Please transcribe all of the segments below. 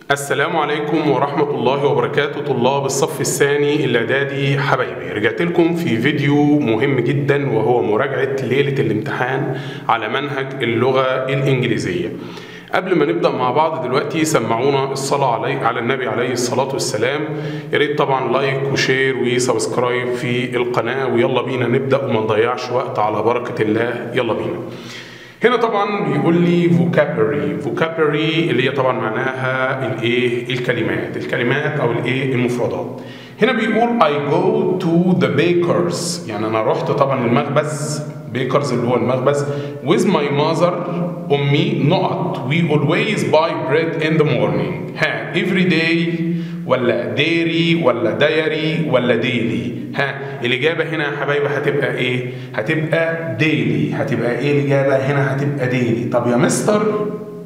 السلام عليكم ورحمة الله وبركاته طلاب الصف الثاني الإعدادي حبايبي رجعت لكم في فيديو مهم جدا وهو مراجعة ليلة الامتحان على منهج اللغة الإنجليزية قبل ما نبدأ مع بعض دلوقتي سمعونا الصلاة علي على النبي عليه الصلاة والسلام يا ريت طبعا لايك وشير وسبسكرايب في القناة ويلا بينا نبدأ وما نضيعش وقت على بركة الله يلا بينا هنا طبعا بيقول لي vocabulary vocabulary اللي هي طبعا معناها الايه الكلمات الكلمات او الايه المفردات هنا بيقول I go to the bakers يعني انا رحت طبعا المخبز بيكرز اللي هو المخبز with my mother امي نقط we always buy bread in the morning ها every day ولا ديري ولا دايري ولا ديلي ها الإجابة هنا يا حبايبي هتبقى إيه؟ هتبقى ديلي هتبقى إيه الإجابة هنا هتبقى ديلي طب يا مستر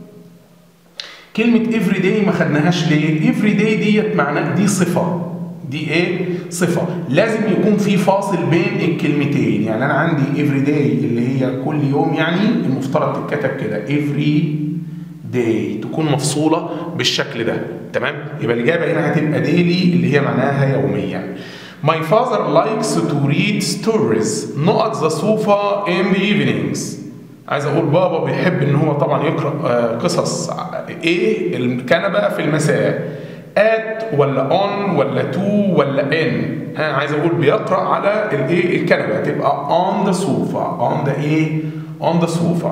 كلمة every day ما خدناهاش ليه؟ every day ديت معناها دي صفة دي ايه؟ صفة لازم يكون في فاصل بين الكلمتين يعني أنا عندي every day اللي هي كل يوم يعني المفترض تتكتب كده every day تكون مفصولة بالشكل ده تمام؟ يبقى الإجابة هنا هتبقى daily اللي هي معناها يوميا My father likes to read stories نقط the sofa in the evenings عايز اقول بابا بيحب ان هو طبعا يقرا قصص ايه الكنبه في المساء at ولا on ولا to ولا in ها عايز اقول بيقرا على الايه الكنبه تبقى on the sofa on the ايه on the sofa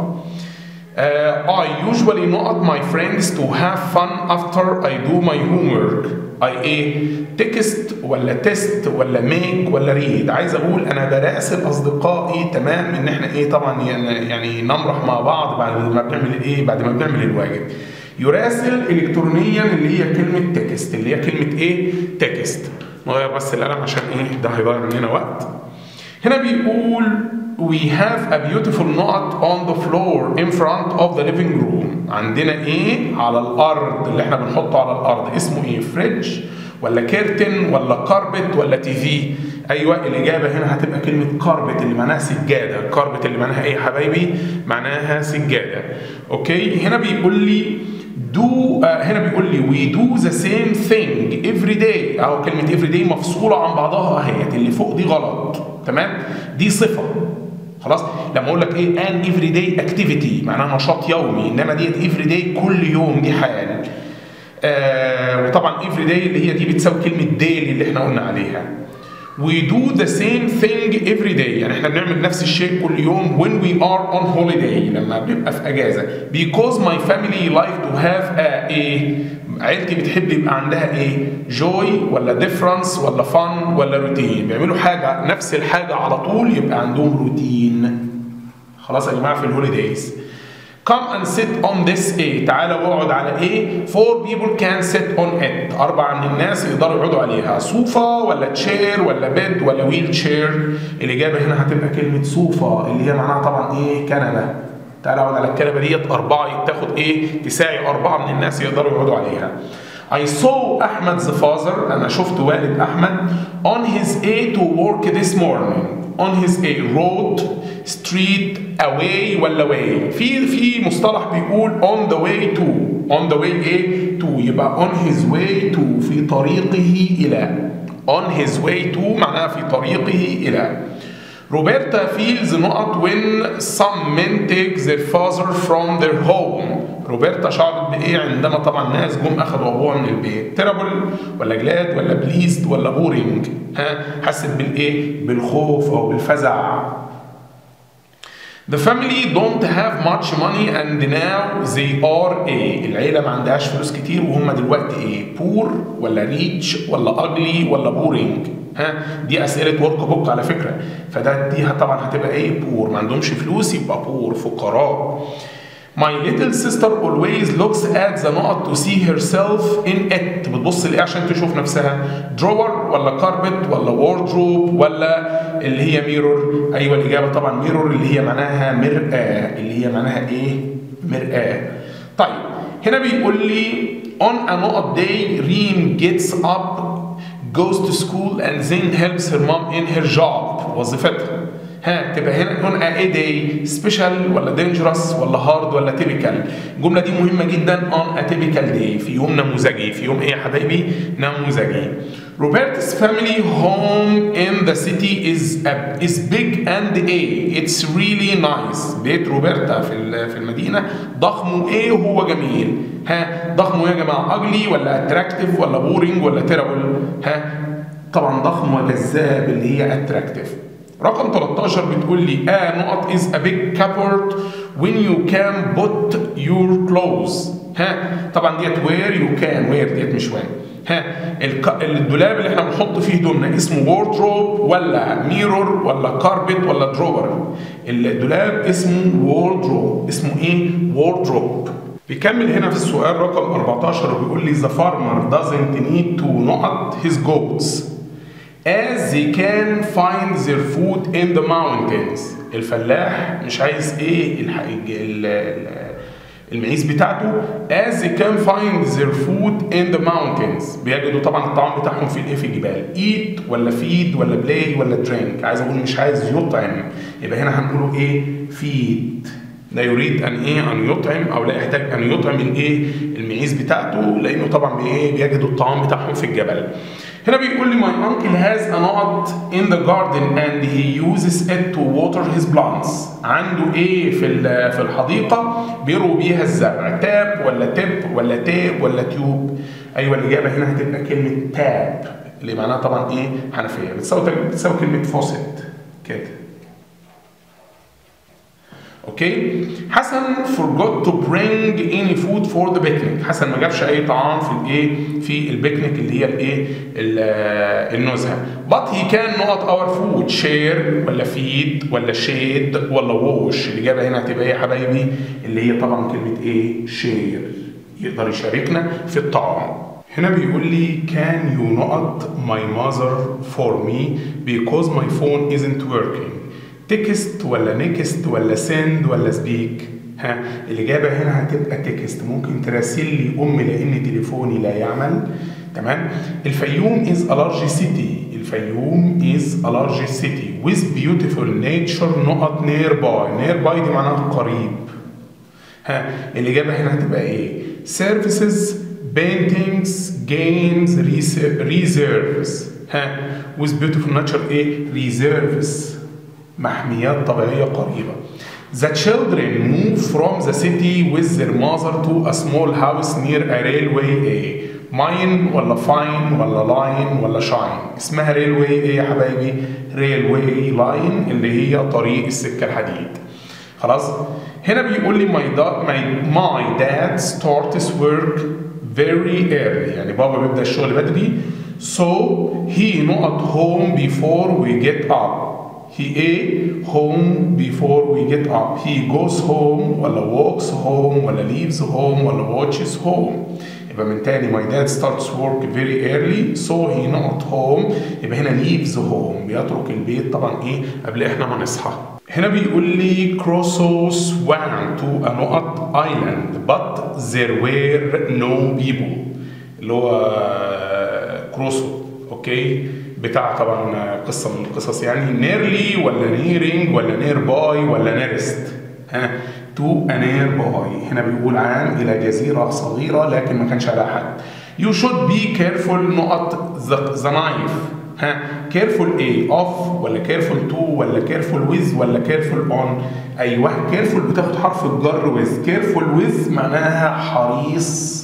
uh, I usually not my friends to have fun after I do my homework I ايه تكست ولا تيست ولا ميك ولا ريد عايز اقول انا براسل اصدقائي تمام ان احنا ايه طبعا يعني نمرح مع بعض بعد ما بنعمل الايه بعد ما بنعمل الواجب يراسل الكترونيا اللي هي كلمه تكست اللي هي كلمه ايه تكست نغير بس القلم عشان ايه ده هيضيع مننا وقت هنا بيقول we have a beautiful knot on the floor in front of the living room عندنا ايه على الارض اللي احنا بنحطه على الارض اسمه ايه فريدج ولا كيرتن ولا كاربت ولا تي في ايوه الاجابه هنا هتبقى كلمه كاربت اللي معناها سجاده كاربت اللي معناها ايه يا حبايبي معناها سجاده اوكي هنا بيقول لي do آه هنا بيقول لي we do the same thing every day او كلمه every day مفصوله عن بعضها اهيت اللي فوق دي غلط تمام دي صفه خلاص لما اقول لك ايه ان افري داي اكتيفيتي معناها نشاط يومي انما ديت افري داي كل يوم دي حال آه وطبعا افري داي اللي هي دي بتساوي كلمه ديلي اللي احنا قلنا عليها we do the same thing every day يعني احنا بنعمل نفس الشيء كل يوم when we are on holiday لما بنبقى في اجازه because my family like to have a ايه عيلتي بتحب يبقى عندها ايه جوي ولا ديفرنس ولا فن ولا روتين بيعملوا حاجه نفس الحاجه على طول يبقى عندهم روتين خلاص يا جماعه في الهوليدايز come and sit on this ايه تعالى واقعد على ايه four people can sit on it اربعه من الناس يقدروا يقعدوا عليها صوفة ولا تشير ولا بيد ولا ويل تشير الاجابه هنا هتبقى كلمه صوفة اللي هي معناها طبعا ايه كنبه تعالى اقعد على الكنبه ديت اربعه تاخد ايه تساعي اربعه من الناس يقدروا يقعدوا عليها I saw أحمد the father أنا شفت والد أحمد on his way to work this morning on his way road street away ولا way في في مصطلح بيقول on the way to on the way ايه to يبقى on his way to في طريقه إلى on his way to معناها في طريقه إلى روبرتا feels نقط when some men take their father from their home روبرتا شعرت بايه عندما طبعا ناس جم اخذوا ابوها من البيت تيرابل ولا جلاد ولا بليزد ولا بورينج ها حست بالايه بالخوف او بالفزع The family don't have much money and now they are ايه العيلة ما عندهاش فلوس كتير وهم دلوقتي ايه poor ولا rich ولا ugly ولا boring ها دي اسئله ورك بوك على فكره فده دي طبعا هتبقى ايه بور ما عندهمش فلوس يبقى بور فقراء My little sister always looks at the نقط to see herself in it بتبص لايه عشان تشوف نفسها drawer ولا carpet ولا wardrobe ولا اللي هي mirror ايوه الاجابه طبعا mirror اللي هي معناها مرآة اللي هي معناها ايه مرآة طيب هنا بيقول لي on a نقط day Reem gets up goes to school and then helps her mom in her job وظيفتها ها تبقى هنا on a A day special ولا dangerous ولا hard ولا typical الجملة دي مهمة جدا on a typical day في يوم نموذجي في يوم ايه يا حبايبي نموذجي Robert's family home in the city is a, is big and A it's really nice بيت روبرتا في في المدينة ضخم وايه وهو جميل ها ضخم يا جماعة ugly ولا attractive ولا boring ولا terrible ها طبعا ضخم وجذاب اللي هي attractive رقم 13 بتقول لي a نقط is a big cupboard when you can put your clothes ها طبعا ديت where you can where ديت مش when ها الدولاب اللي احنا بنحط فيه هدومنا اسمه wardrobe ولا mirror ولا carpet ولا drawer الدولاب اسمه wardrobe اسمه ايه wardrobe بيكمل هنا في السؤال رقم 14 وبيقول لي the farmer doesn't need to نقط his goats as they can find their food in the mountains الفلاح مش عايز ايه الح... المعيز بتاعته as they can find their food in the mountains بيجدوا طبعا الطعام بتاعهم في الايه في الجبال eat ولا feed ولا play ولا drink عايز اقول مش عايز يطعم يبقى هنا هنقوله ايه feed لا يريد ان ايه ان يطعم او لا يحتاج ان يطعم الايه المعيز بتاعته لانه طبعا بايه بيجدوا الطعام بتاعهم في الجبل هنا بيقول لي my uncle has a nut in the garden and he uses it to water his plants عنده ايه في في الحديقه بيروي بيها الزرع تاب ولا تب ولا تاب ولا تيوب ايوه الاجابه هنا هتبقى كلمه تاب اللي معناها طبعا ايه حنفيه بتساوي بتساوي كلمه فوسيت كده اوكي حسن forgot to bring any food for the picnic حسن ما جابش اي طعام في الايه في البيكنيك اللي هي الايه النزهه but he can not our food share ولا feed ولا shade ولا wash الاجابه هنا هتبقى ايه يا حبايبي اللي هي طبعا كلمه ايه share يقدر يشاركنا في الطعام هنا بيقول لي can you not my mother for me because my phone isn't working تكست ولا نكست ولا سند ولا سبيك ها الاجابه هنا هتبقى تكست ممكن تراسل لي امي لان تليفوني لا يعمل تمام الفيوم is a large city الفيوم is a large city with beautiful nature نقط nearby nearby دي معناها قريب ها الاجابه هنا هتبقى ايه services paintings games reserves ها with beautiful nature ايه reserves محميات طبيعية قريبة. The children move from the city with their mother to a small house near a railway A. ماين ولا فاين ولا لاين ولا شاين اسمها ريلوي ايه يا حبايبي ريلوي لاين اللي هي طريق السكه الحديد خلاص هنا بيقول لي my dad my, my dad starts work very early يعني بابا بيبدا الشغل بدري so he not home before we get up he a home before we get up he goes home ولا walks home ولا leaves home ولا watches home يبقى من تاني my dad starts work very early so he not home يبقى هنا leaves home بيترك البيت طبعا ايه قبل احنا ما نصحى هنا بيقول لي Crusoe swam to a نقط island but there were no people اللي هو كروسو اوكي بتاع طبعا قصه من القصص يعني نيرلي ولا نيرنج ولا نير باي ولا نيرست ها تو انير باي هنا بيقول عن الى جزيره صغيره لكن ما كانش عليها حد يو شود بي كيرفول نقط ذا نايف ها كيرفول ايه اوف ولا كيرفول تو ولا كيرفول ويز ولا كيرفول اون ايوه كيرفول بتاخد حرف الجر ويز كيرفول ويز معناها حريص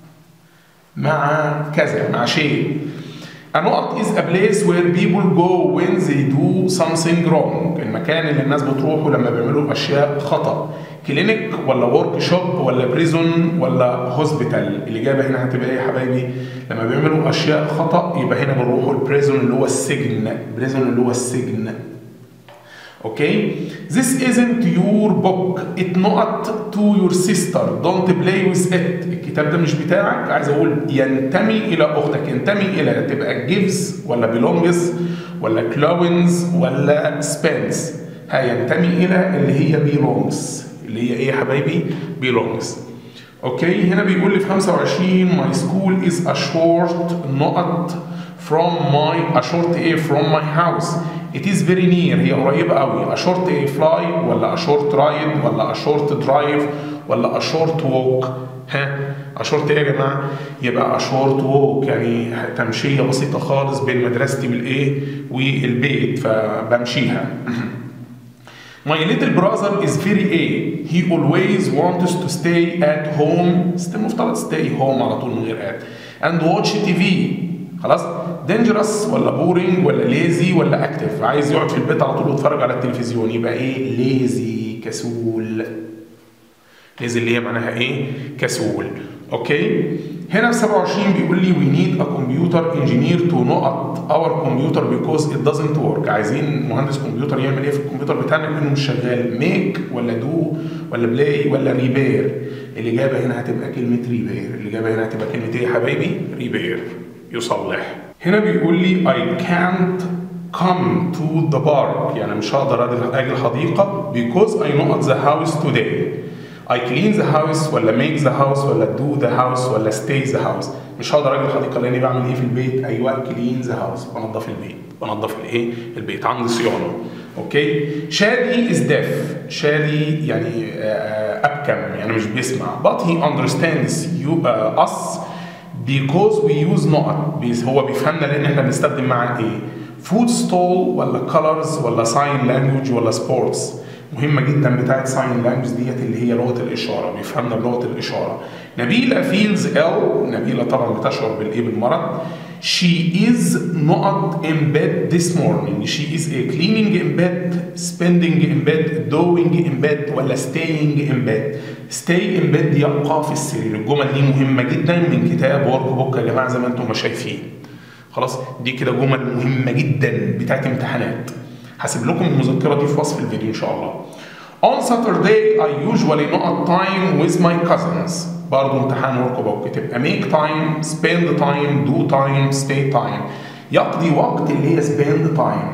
مع كذا مع شيء A نقط is a place where people go when they do something wrong المكان اللي الناس بتروحه لما بيعملوا اشياء خطا كلينيك ولا ورك شوب ولا بريزون ولا هوسبيتال الاجابه هنا هتبقى ايه يا حبايبي لما بيعملوا اشياء خطا يبقى هنا بنروحوا البريزون اللي هو السجن بريزون اللي هو السجن اوكي this isn't your book it not to your sister don't play with it الكتاب ده مش بتاعك عايز اقول ينتمي الى اختك ينتمي الى تبقى gives ولا belongs ولا clowns ولا spends هينتمي الى اللي هي belongs اللي هي ايه يا حبايبي belongs اوكي هنا بيقول لي في 25 my school is a short نقط from my a short a from my house it is very near هي قريبة قوي a short a fly ولا a short ride ولا a short drive ولا a short walk ها a short ايه يا جماعة يبقى a short walk يعني تمشية بسيطة خالص بين مدرستي والايه والبيت فبمشيها My little brother is very A. He always wants to stay at home. ست المفترض stay home على طول من غير at. And watch TV. خلاص؟ dangerous ولا boring ولا lazy ولا active. عايز يقعد في البيت على طول ويتفرج على التلفزيون يبقى ايه؟ lazy كسول. lazy اللي هي معناها ايه؟ كسول. اوكي؟ هنا في 27 بيقول لي we need a computer engineer to نقط our computer because it doesn't work عايزين مهندس كمبيوتر يعمل ايه في الكمبيوتر بتاعنا لانه مش شغال make ولا do ولا play ولا repair الاجابه هنا هتبقى كلمه repair الاجابه هنا هتبقى كلمه ايه يا حبايبي repair يصلح هنا بيقول لي I can't come to the park يعني مش هقدر اجي الحديقه because I not the house today I clean the house ولا make the house ولا do the house ولا stay the house مش هقدر اجي الحديقه لاني بعمل ايه في البيت ايوه clean the house بنظف البيت بنظف الايه البيت عندي صيانه اوكي شادي is deaf شادي يعني آه، ابكم يعني مش بيسمع but he understands you uh, us because we use نقط بيز- هو بيفهمنا لان احنا بنستخدم معاه ايه food stall ولا colors ولا sign language ولا sports مهمة جدا بتاعت sign language ديت اللي هي لغة الإشارة بيفهمنا بلغة الإشارة نبيلة feels ill نبيلة طبعا بتشعر بالإيه بالمرض she is not in bed this morning she is a cleaning in bed spending in bed doing in bed ولا staying in bed stay in bed يبقى في السرير الجمل دي مهمة جدا من كتاب ورك بوك يا جماعة زي ما انتم ما شايفين خلاص دي كده جمل مهمة جدا بتاعت امتحانات هسيب لكم المذكرة دي في وصف الفيديو إن شاء الله On Saturday I usually not time with my cousins برضه امتحان ورك بوك تبقى make time spend time do time stay time يقضي وقت اللي هي spend time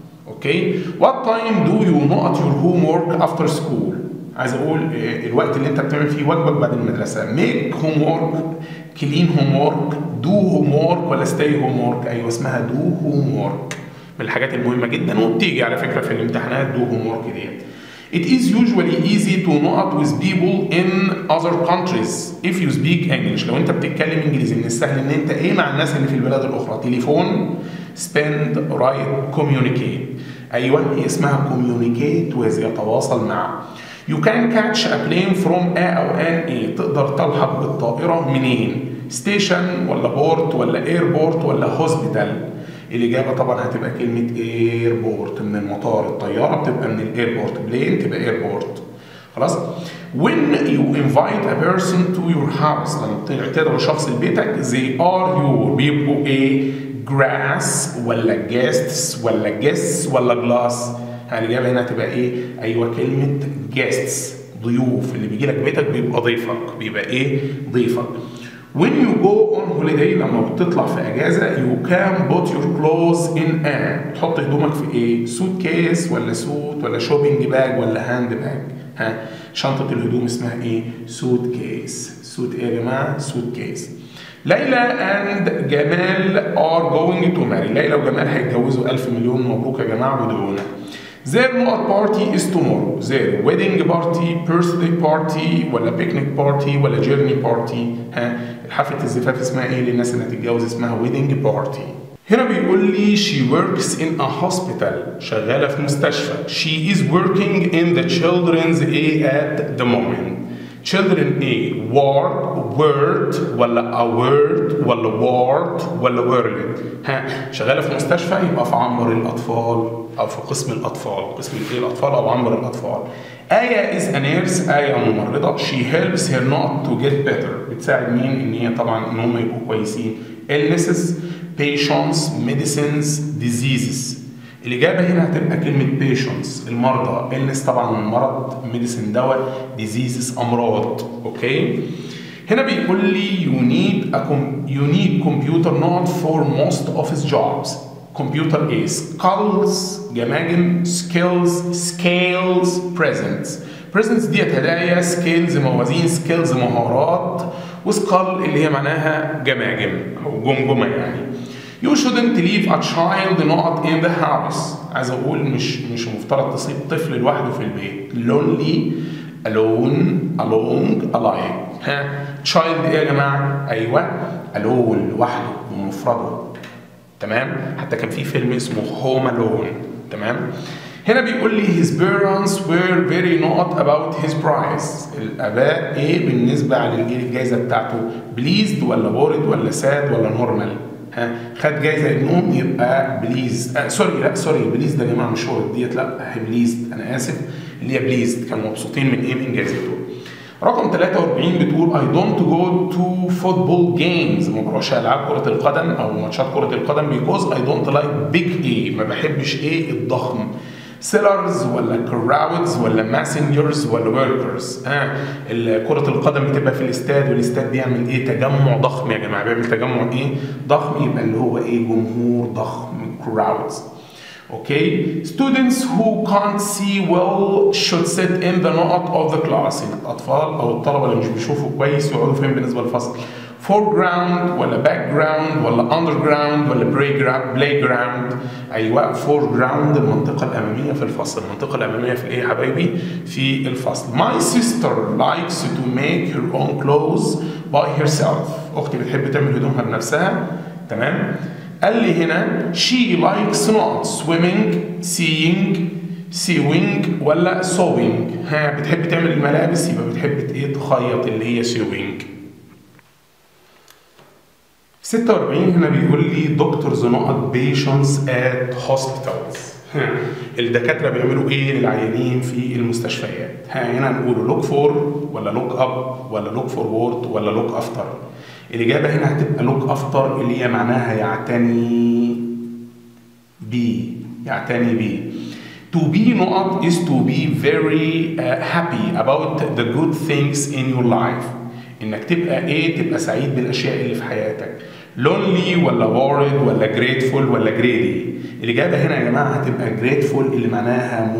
اوكي what time do you not your homework after school عايز اقول آه، الوقت اللي انت بتعمل فيه واجبك بعد المدرسه make homework clean homework do homework ولا stay homework ايوه اسمها do homework من الحاجات المهمه جدا وبتيجي على فكره في الامتحانات do homework ديت It is usually easy to not with people in other countries if you speak English لو انت بتتكلم انجليزي من السهل ان انت ايه مع الناس اللي في البلاد الاخرى تليفون spend write communicate ايوه هي اسمها communicate with يتواصل مع You can catch a plane from A أو N A تقدر تلحق بالطائرة منين؟ ستيشن ولا بورت ولا ايربورت ولا هوسبيتال؟ الإجابة طبعا هتبقى كلمة ايربورت من المطار الطيارة بتبقى من الايربورت بلين تبقى ايربورت خلاص when you invite a person to your house لما تعتبر شخص لبيتك they are your بيبقوا ايه grass ولا guests ولا guests ولا glass الإجابة هنا هتبقى ايه ايوه كلمة guests ضيوف اللي بيجي لك بيتك بيبقى ضيفك بيبقى ايه ضيفك When you go on holiday لما بتطلع في اجازه you can put your clothes in a تحط هدومك في ايه؟ سوت كيس ولا سوت ولا شوبينج باج ولا هاند باج ها شنطه الهدوم اسمها ايه؟ سوت كيس سوت ايه يا جماعه؟ سوت كيس ليلى اند جمال ار جوينج تو ماري ليلى وجمال هيتجوزوا الف مليون مبروك يا جماعه وادعونا Their not party is tomorrow. Their wedding party, birthday party, ولا picnic party, ولا journey party. ها حفلة الزفاف اسمها ايه للناس اللي هتتجوز اسمها wedding party. هنا بيقول لي she works in a hospital شغالة في مستشفى. She is working in the children's A at the moment. children A ward word ولا a word ولا ward ولا word ها شغالة في مستشفى يبقى في عنبر الأطفال أو في قسم الأطفال قسم الإيه الأطفال أو عنبر الأطفال آية is a nurse آية ممرضة she helps her not to get better بتساعد مين إن هي طبعا إن هم يبقوا كويسين illnesses patients medicines diseases الإجابة هنا هتبقى كلمة patients المرضى illness طبعا مرض medicine دواء diseases أمراض أوكي هنا بيقول لي you need a com you need computer not for most office jobs computer ايه skulls جماجم skills scales presents presents ديت هدايا skills موازين skills مهارات وسكال اللي هي معناها جماجم او جمجمه يعني you shouldn't leave a child not in the house عايز اقول مش مش مفترض تسيب طفل لوحده في البيت lonely alone along alive ها child ايه يا جماعه ايوه alone لوحده بمفرده تمام حتى كان في فيلم اسمه هوم alone تمام هنا بيقول لي his parents were very not about his prize الاباء ايه بالنسبه للجائزه بتاعته بليزد ولا بورد ولا ساد ولا نورمال ها خد جايزه ابنهم يبقى بليز آه سوري لا سوري بليز ده يا جماعه مش هو ديت لا بليزد انا اسف اللي هي بليزد كانوا مبسوطين من ايه من جايزته رقم 43 بتقول I don't go to football games ما بروحش العاب كرة القدم او ماتشات كرة القدم because I don't like big ايه ما بحبش ايه الضخم سيلرز ولا كراودز ولا ماسنجرز ولا وركرز ها آه. كرة القدم بتبقى في الاستاد والاستاد بيعمل ايه تجمع ضخم يا جماعة بيعمل تجمع ايه ضخم يبقى اللي هو ايه جمهور ضخم كراودز اوكي students who can't see well should sit in the not of the class الاطفال او الطلبه اللي مش بيشوفوا كويس يقعدوا فين بالنسبه للفصل foreground ولا background ولا underground ولا playground ايوه foreground المنطقه الاماميه في الفصل المنطقه الاماميه في ايه يا حبايبي في الفصل my sister likes to make her own clothes by herself اختي بتحب تعمل هدومها بنفسها تمام قال لي هنا she likes not swimming seeing sewing ولا sewing ها بتحب تعمل الملابس يبقى بتحب ايه تخيط اللي هي sewing 46 هنا بيقول لي دكتورز نقط بيشنتس ات هوسبيتالز الدكاتره بيعملوا ايه للعيانين في المستشفيات ها هنا نقول لوك فور ولا لوك اب ولا لوك فورورد ولا لوك افتر الاجابه هنا هتبقى لوك افتر اللي هي معناها يعتني بي يعتني بي To be نقط is to be very uh, happy about the good things in your life. انك تبقى ايه تبقى سعيد بالاشياء اللي في حياتك lonely ولا worried ولا grateful ولا greedy الاجابه هنا يا جماعه هتبقى grateful اللي معناها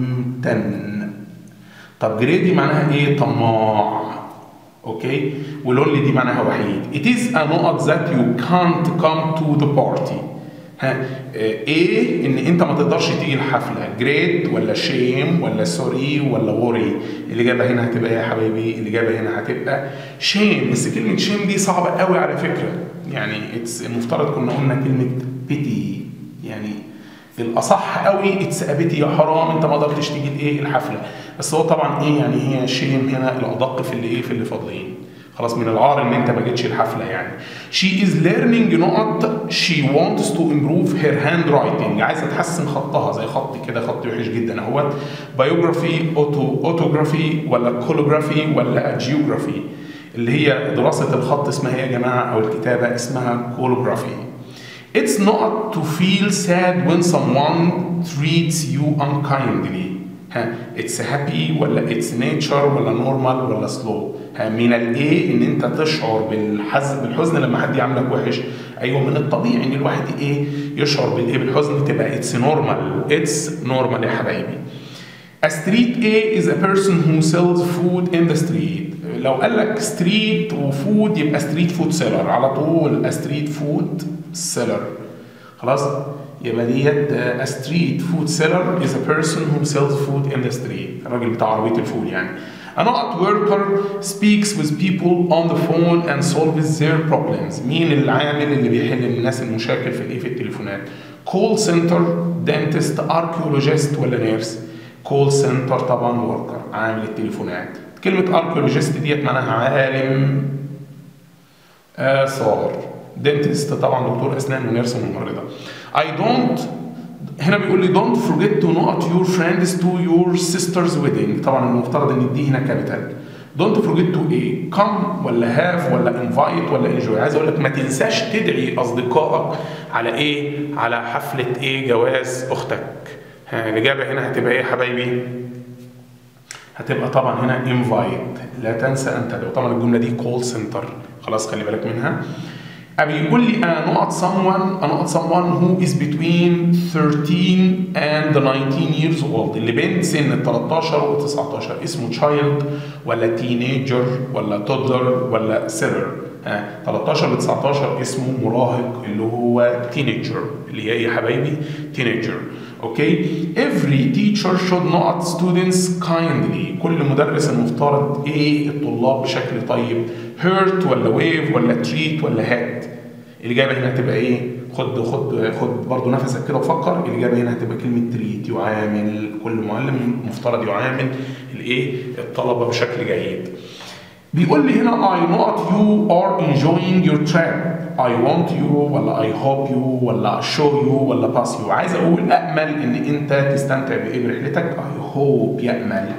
ممتن طب greedy معناها ايه طماع اوكي ولونلي دي معناها وحيد it is a نقط that you can't come to the party ها ايه ان انت ما تقدرش تيجي الحفله جريد ولا شيم ولا سوري ولا وري الاجابه هنا هتبقى يا حبايبي الاجابه هنا هتبقى شيم بس كلمه شيم دي صعبه قوي على فكره يعني اتس المفترض كنا قلنا كلمه بيتي يعني الاصح قوي اتس ابيتي يا حرام انت ما قدرتش تيجي الايه الحفله بس هو طبعا ايه يعني هي شيم هنا الادق في اللي ايه في اللي فاضلين خلاص من العار ان انت ما جيتش الحفله يعني she is learning نقط she wants to improve her handwriting عايزه تحسن خطها زي خطي كده خط وحش جدا اهوت biography auto autography ولا calligraphy ولا geography اللي هي دراسه الخط اسمها ايه يا جماعه او الكتابه اسمها calligraphy It's not to feel sad when someone treats you unkindly ها اتس هابي ولا اتس نيتشر ولا نورمال ولا سلو ها من الايه ان انت تشعر بالحزن بالحزن لما حد يعاملك وحش ايوه من الطبيعي ان الواحد ايه يشعر بالايه بالحزن تبقى اتس نورمال اتس نورمال يا حبايبي A street A is a person who sells food in the street لو قال لك ستريت وفود يبقى ستريت فود سيلر على طول ستريت فود سيلر خلاص يبقى ديت a street food seller is a person who sells food in the street الراجل بتاع عربية الفول يعني A not worker speaks with people on the phone and solves their problems مين العامل اللي بيحل للناس المشاكل في الايه في التليفونات call center dentist archaeologist ولا نيرس call center طبعا worker عامل التليفونات كلمة archaeologist ديت معناها عالم آثار دنتست طبعا دكتور اسنان ونيرس وممرضه I don't هنا بيقول لي don't forget to not your friends to your sister's wedding طبعا المفترض ان دي هنا كابيتال don't forget to ايه come ولا have ولا invite ولا enjoy عايز اقول لك ما تنساش تدعي اصدقائك على ايه على حفله ايه جواز اختك ها الاجابه هنا هتبقى ايه يا حبايبي هتبقى طبعا هنا invite لا تنسى ان تدعو طبعا الجمله دي call center خلاص خلي بالك منها بيقول لي انا نقط someone انا نقط someone who is between 13 and 19 years old اللي بين سن ال 13 و 19 اسمه child ولا teenager ولا toddler ولا seller آه 13 ل 19 اسمه مراهق اللي هو teenager اللي هي ايه يا حبايبي teenager اوكي every teacher should not students kindly كل مدرس المفترض ايه الطلاب بشكل طيب hurt ولا wave ولا treat ولا hat الاجابه هنا هتبقى ايه خد خد خد برضه نفسك كده وفكر الاجابه هنا هتبقى كلمه تريت يعامل كل معلم مفترض يعامل الايه الطلبه بشكل جيد بيقول لي هنا I not you are enjoying your trip I want you ولا I hope you ولا show you ولا pass you عايز اقول امل ان انت تستمتع بايه برحلتك I hope يامل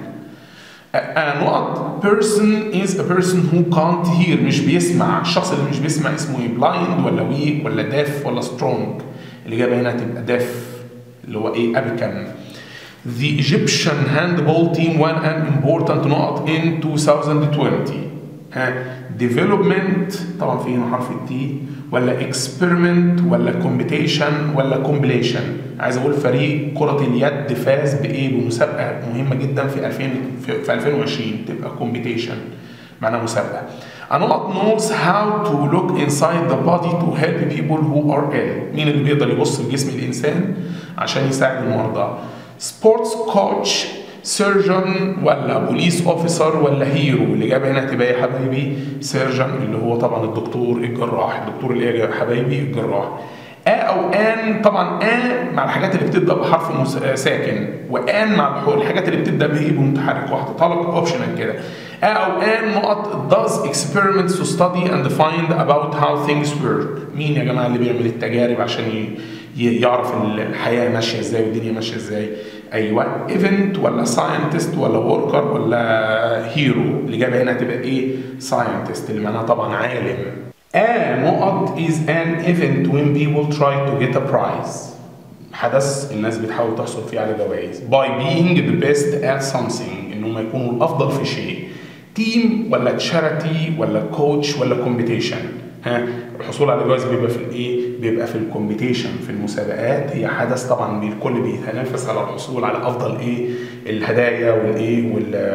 a not person is a person who can't hear مش بيسمع الشخص اللي مش بيسمع اسمه ايه blind ولا weak ولا deaf ولا strong الاجابه هنا هتبقى deaf اللي هو ايه ابكم The Egyptian handball team won an important نقط in 2020 ها development طبعا في هنا حرف التي ولا experiment ولا competition ولا compilation عايز اقول فريق كرة اليد فاز بايه بمسابقة مهمة جدا في 2000 في 2020 تبقى competition معناها مسابقة A not knows how to look inside the body to help people who are ill مين اللي بيقدر يبص لجسم الإنسان عشان يساعد المرضى سبورتس كوتش سيرجن ولا بوليس اوفيسر ولا هيرو الاجابه هنا هتبقى يا حبايبي سيرجن اللي هو طبعا الدكتور الجراح الدكتور اللي يا حبايبي الجراح ا او ان طبعا ا مع الحاجات اللي بتبدا بحرف مس... ساكن وان مع الحاجات اللي بتبدا بايه بمتحرك وحطيتها لك اوبشنال كده ا او ان نقط does experiments to study and find about how things work مين يا جماعه اللي بيعمل التجارب عشان ي... يعرف الحياه ماشيه ازاي والدنيا ماشيه ازاي ايوه ايفنت ولا ساينتست ولا وركر ولا هيرو الاجابه هنا هتبقى ايه ساينتست اللي معناها طبعا عالم A نقط is an event when people try to get a prize حدث الناس بتحاول تحصل فيه على جوائز by being the best at something انهم يكونوا الافضل في شيء تيم ولا تشاريتي ولا كوتش ولا كومبيتيشن ها الحصول على جوائز بيبقى في الايه بيبقى في الكومبيتيشن في المسابقات هي حدث طبعا الكل بيتنافس على الحصول على افضل ايه الهدايا والايه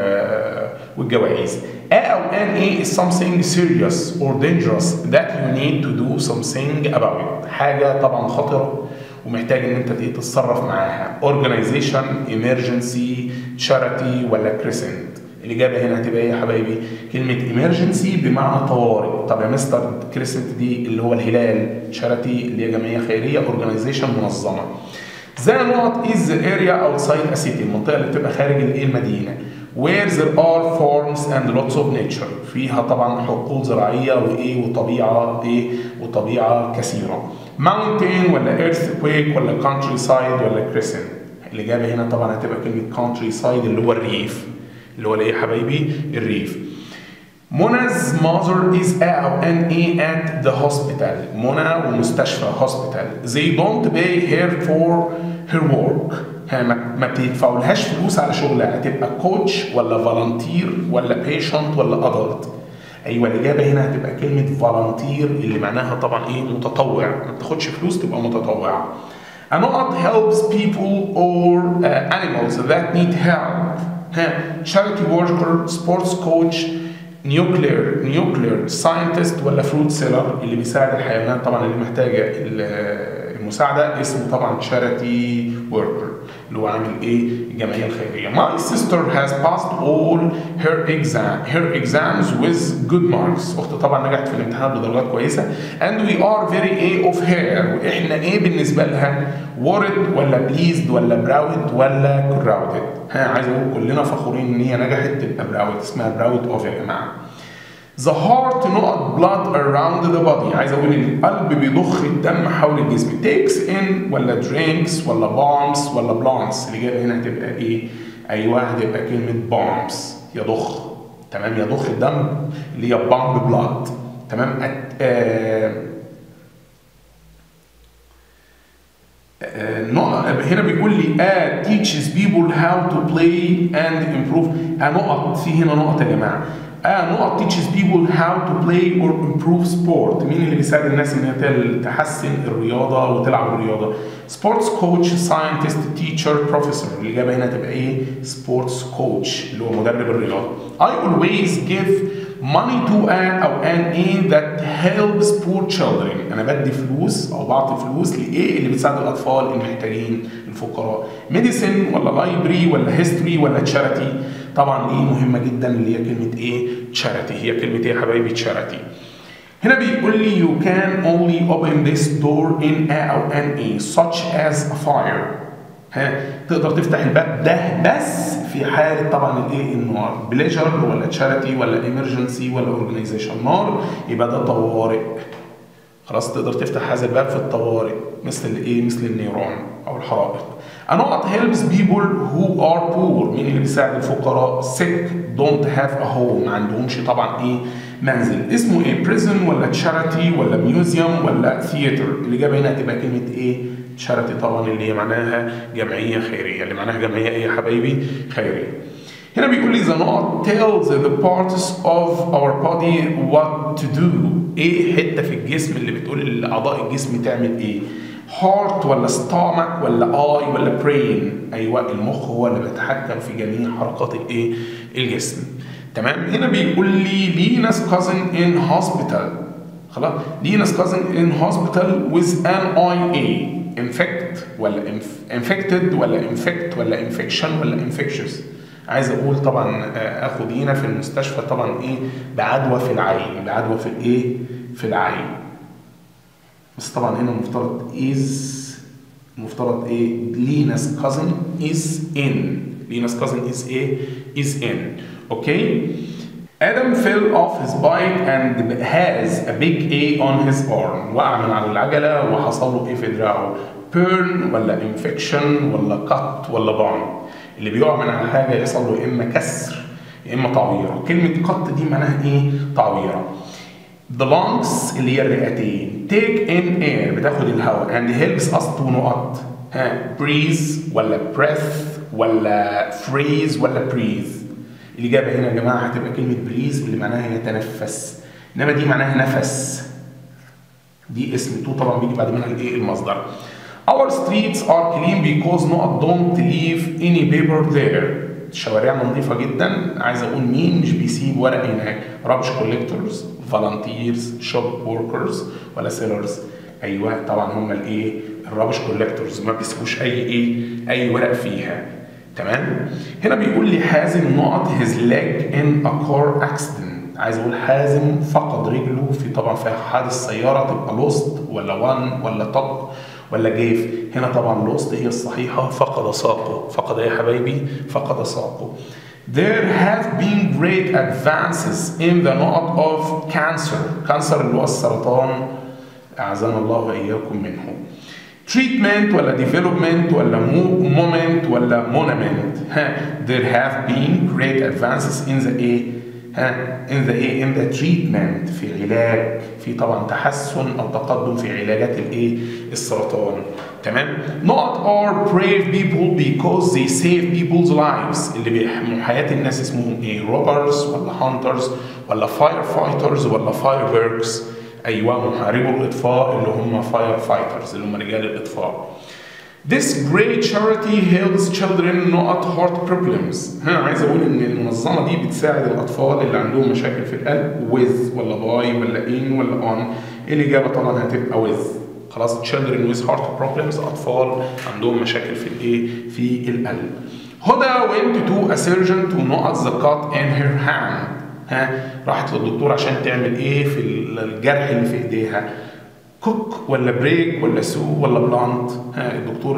والجوائز A او N A is something serious or dangerous that you need to do something about it حاجة طبعا خطرة ومحتاج ان انت تتصرف معاها organization emergency charity ولا crescent الإجابة هنا هتبقى إيه يا حبايبي؟ كلمة emergency بمعنى طوارئ، طب يا مستر كريسنت دي اللي هو الهلال، شاريتي اللي هي جمعية خيرية، organization منظمة. The نقط is the area outside a city، المنطقة اللي بتبقى خارج الإيه المدينة. Where there are farms and lots of nature، فيها طبعا حقول زراعية وإيه وطبيعة إيه وطبيعة كثيرة. Mountain ولا earthquake ولا countryside ولا crescent. الإجابة هنا طبعا هتبقى كلمة countryside اللي هو الريف. اللي هو الايه يا حبايبي الريف منا's mother is a او ان اي at the hospital منى ومستشفى hospital they don't pay her for her work ها ما بتدفعولهاش فلوس على شغلها هتبقى كوتش ولا فالنتير ولا بيشنت ولا ادلت ايوه الاجابه هنا هتبقى كلمه فالنتير اللي معناها طبعا ايه متطوع ما بتاخدش فلوس تبقى متطوع A not helps people or uh, animals that need help ها charity worker sports coach nuclear nuclear scientist ولا fruit seller اللي بيساعد الحيوانات طبعا اللي محتاجه المساعده اسمه طبعا charity worker اللي هو عامل ايه الجمعيه الخيريه my sister has passed all her exam her exams with good marks اختي طبعا نجحت في الامتحانات بدرجات كويسه and we are very a of her واحنا ايه بالنسبه لها worried ولا pleased ولا proud ولا crowded ها عايز اقول كلنا فخورين ان هي نجحت تبقى proud اسمها proud of يا جماعه The heart نقط blood around the body عايز اقول القلب بيضخ الدم حول الجسم takes in ولا drinks ولا bombs ولا plants الاجابه هنا هتبقى ايه؟ ايوه هتبقى كلمه bombs يضخ تمام يضخ الدم اللي هي bomb blood تمام أت... آه... آه... هنا بيقول لي آه teaches people how to play and improve آه نقط في هنا نقط يا جماعه آه نقط teaches people how to play or improve sport مين اللي بيساعد الناس ان هي تحسن الرياضه وتلعب الرياضه sports coach scientist teacher professor الاجابه هنا تبقى ايه sports coach اللي هو مدرب الرياضه I always give money to an او an aid that helps poor children انا بدي فلوس او بعطي فلوس لايه اللي بتساعد الاطفال المحتاجين الفقراء ميديسن ولا لايبرري ولا هيستوري ولا تشاريتي طبعا دي مهمه جدا اللي هي كلمه ايه تشاريتي هي كلمه ايه يا حبايبي تشاريتي هنا بيقول لي you can only open this door in a او an a such as a fire ها تقدر تفتح الباب ده بس في حاله طبعا الايه النار بليجر ولا تشاريتي ولا ايمرجنسي ولا اورجانيزيشن نار يبقى ده طوارئ خلاص تقدر تفتح هذا الباب في الطوارئ مثل الايه مثل النيران او الحرائق نقط helps people who are poor مين اللي بيساعد الفقراء sick don't have a home ما عندهمش طبعا ايه منزل اسمه ايه prison ولا charity ولا museum ولا theater الاجابه هنا هتبقى كلمه ايه charity طبعا اللي هي معناها جمعيه خيريه اللي معناها جمعيه ايه يا حبايبي خيريه هنا بيقول لي the knot tells the parts of our body what to do ايه حته في الجسم اللي بتقول لاعضاء الجسم تعمل ايه heart ولا stomach ولا eye ولا brain ايوه المخ هو اللي بيتحكم في جميع حركات الايه الجسم تمام هنا بيقول لي لينا's cousin in hospital خلاص لينا's cousin in hospital with an IA infect ولا infected ولا infect ولا infection ولا infectious عايز اقول طبعا اخد هنا في المستشفى طبعا ايه بعدوى في العين بعدوى في الايه في العين بس طبعا هنا المفترض is المفترض ايه لينا's cousin is in لينا's cousin is ايه is in اوكي Adam fell off his bike and has a big A on his arm وقع من على العجلة وحصل له ايه في دراعه burn ولا infection ولا cut ولا burn اللي بيقع من على حاجة يحصل له يا إما كسر يا إما تعويرة كلمة cut دي معناها إيه تعويرة The lungs اللي هي الرئتين take in air بتاخد الهواء and helps us to نقط ها breathe ولا breath ولا freeze ولا breathe الإجابة هنا يا جماعة هتبقى كلمة breathe اللي معناها يتنفس إنما دي معناها نفس دي اسم تو طبعا بيجي بعد منها الإيه المصدر Our streets are clean because no don't leave any paper there. شوارعنا نظيفة جدا عايز اقول مين مش بيسيب ورق هناك rubbish collectors volunteers shop workers ولا sellers ايوه طبعا هم الايه الرابش كولكتورز ما بيسيبوش اي ايه اي ورق فيها تمام هنا بيقول لي حازم نقط his leg in a car accident عايز اقول حازم فقد رجله في طبعا في حادث سياره تبقى لوست ولا وان ولا طق ولا جيف هنا طبعا لوست هي الصحيحه فقد ساقه فقد يا حبايبي فقد ساقه There have been great advances in the knot of cancer cancer اللي هو السرطان أعزنا الله وإياكم منه treatment ولا development ولا moment ولا monument ها there have been great advances in the A ها in the A in the treatment في علاج في طبعا تحسن او تقدم في علاجات الايه السرطان تمام not are brave people because they save people's lives اللي بيحموا حياه الناس اسمهم ايه robbers ولا hunters ولا firefighters ولا fireworks ايوه محاربو الاطفاء اللي هم فاير فايترز اللي هم رجال الاطفاء This great charity helps children not heart problems. ها عايز اقول ان المنظمه دي بتساعد الاطفال اللي عندهم مشاكل في القلب with ولا باي ولا in ولا on. الاجابه طبعا هتبقى with. خلاص children with heart problems اطفال عندهم مشاكل في الايه؟ في القلب. هدى went to a surgeon to knot the cut in her hand. ها راحت للدكتور عشان تعمل ايه في الجرح اللي في ايديها كوك ولا بريك ولا سو ولا بلانت ها الدكتور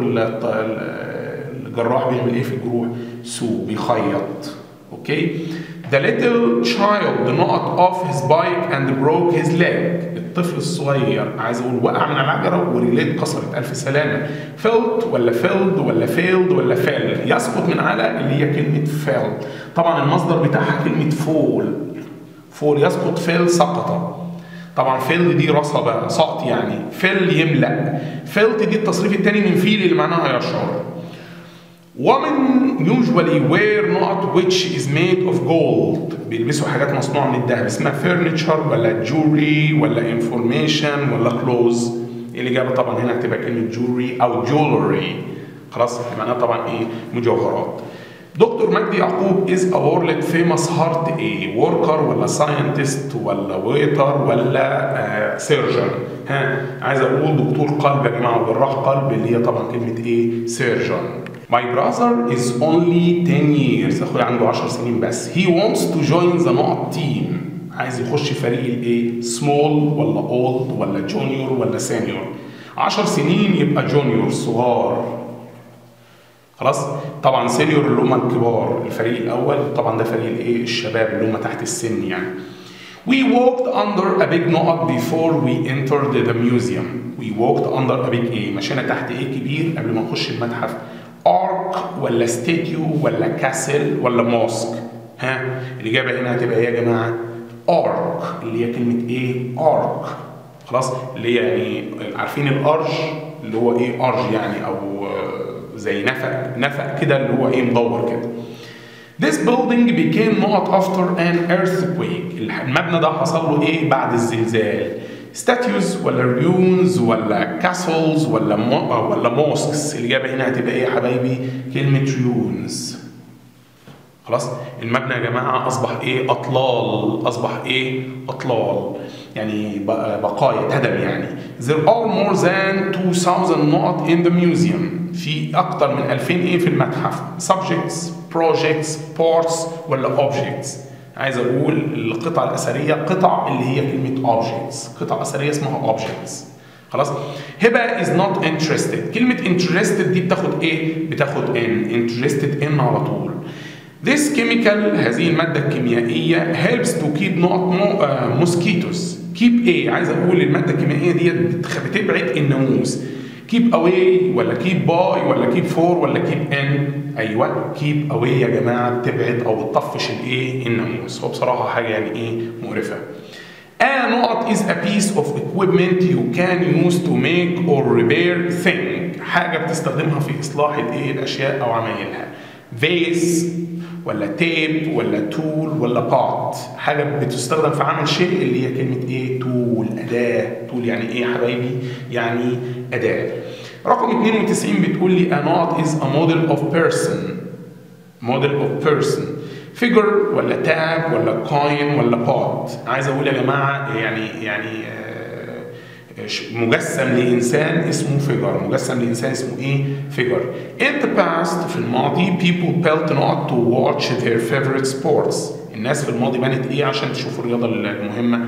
الجراح بيعمل ايه في الجروح سو بيخيط اوكي The little child knocked off his bike and broke his leg. الطفل الصغير عايز اقول وقع من العجله ورجليه اتكسرت الف سلامه. felt ولا filled ولا failed ولا fell يسقط من على اللي هي كلمه fell. طبعا المصدر بتاعها كلمه fall. fall يسقط فيل سقط. طبعا فيل دي رصبة سقط يعني فيل يملأ فيلت دي التصريف الثاني من فيل اللي معناها يشعر Women usually wear not which is made of gold بيلبسوا حاجات مصنوعة من الذهب اسمها furniture ولا jewelry ولا information ولا clothes الإجابة طبعا هنا هتبقى كلمة jewelry أو jewelry خلاص معناها طبعا إيه مجوهرات دكتور مجدي يعقوب از ا وورلد فيموس هارت ايه وركر ولا ساينتست ولا ويتر ولا سيرجن ها عايز اقول دكتور قلب يا جماعه وجراح قلب اللي هي طبعا كلمه ايه سيرجن My brother is only 10 years اخويا عنده 10 سنين بس he wants to join the نقط team عايز يخش فريق الايه small ولا old ولا junior ولا senior 10 سنين يبقى جونيور صغار خلاص طبعا سينيور اللي هم الكبار الفريق الاول طبعا ده فريق الايه الشباب اللي هم تحت السن يعني We walked under a big نقط before we entered the museum. We walked under a big ايه؟ مشينا تحت ايه كبير قبل ما نخش المتحف. ارك ولا ستاتيو ولا كاسل ولا موسك؟ ها؟ الإجابة هنا هتبقى ايه يا جماعة؟ ارك اللي هي كلمة ايه؟ ارك. خلاص؟ اللي هي يعني عارفين الارج اللي هو ايه ارج يعني او زي نفق نفق كده اللي هو ايه مدور كده. This building became not after an earthquake. المبنى ده حصل له ايه بعد الزلزال؟ statues ولا ruins ولا castles ولا مو ولا mosques الإجابة هنا هتبقى ايه يا حبايبي؟ كلمة ruins. خلاص؟ المبنى يا جماعة أصبح ايه؟ أطلال، أصبح ايه؟ أطلال. يعني بقايا اتهدم يعني. There are more than 2000 نقط in the museum. في أكتر من 2000 ايه في المتحف. Subjects, projects, parts ولا objects. عايز اقول القطع الاثريه قطع اللي هي كلمه objects قطع اثريه اسمها objects خلاص هبه is not interested كلمه interested دي بتاخد ايه بتاخد in interested in على طول This chemical هذه المادة الكيميائية helps to keep نقط mosquitoes keep ايه عايز اقول المادة الكيميائية دي بتبعد الناموس keep away ولا keep by ولا keep for ولا keep in ايوه keep away يا جماعه بتبعد او بتطفش الايه الناموس هو بصراحه حاجه يعني ايه مقرفه A نقط is a piece of equipment you can use to make or repair thing حاجة بتستخدمها في إصلاح الإيه الأشياء أو عمايلها vase ولا تيب ولا تول ولا بات حاجة بتستخدم في عمل شيء اللي هي كلمة إيه تول أداة تول يعني إيه يا حبايبي يعني أداة رقم 92 بتقول لي a knot is a model of person model of person figure ولا tag ولا coin ولا pot عايز اقول يا جماعه يعني يعني مجسم لانسان اسمه فيجر مجسم لانسان اسمه ايه فيجر in the past في الماضي people built not to watch their favorite sports الناس في الماضي بنت ايه عشان تشوف الرياضه المهمه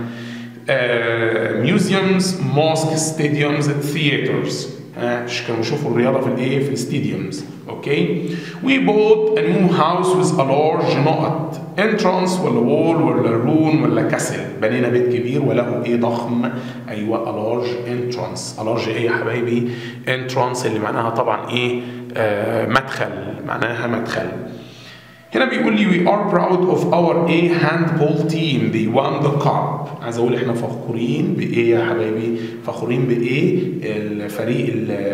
ميوزيومز مosques ستاديومز ثياترز مش كانوا بيشوفوا الرياضه في الايه في الستاديومز اوكي وي بوت ا نيو هاوس ويز ا لارج نقط انترانس ولا وول ولا رون ولا كاسل بنينا بيت كبير وله ايه ضخم ايوه ا لارج انترانس ا لارج ايه يا حبايبي انترانس اللي معناها طبعا ايه آه مدخل معناها مدخل هنا بيقول لي we are proud of our A handball team they won the cup عايز اقول احنا فخورين بايه يا حبايبي فخورين بايه الفريق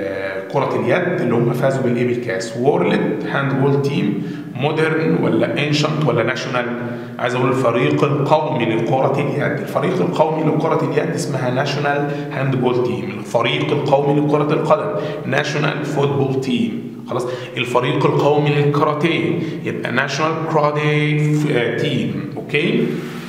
كرة اليد اللي هم فازوا بالايه بالكاس وورلد هاندبول تيم مودرن ولا انشنت ولا ناشونال عايز اقول الفريق القومي لكرة اليد الفريق القومي لكرة اليد اسمها ناشونال هاندبول تيم الفريق القومي لكرة القدم ناشونال فوتبول تيم خلاص الفريق القومي للكاراتيه يبقى ناشونال كاراتيه تيم اوكي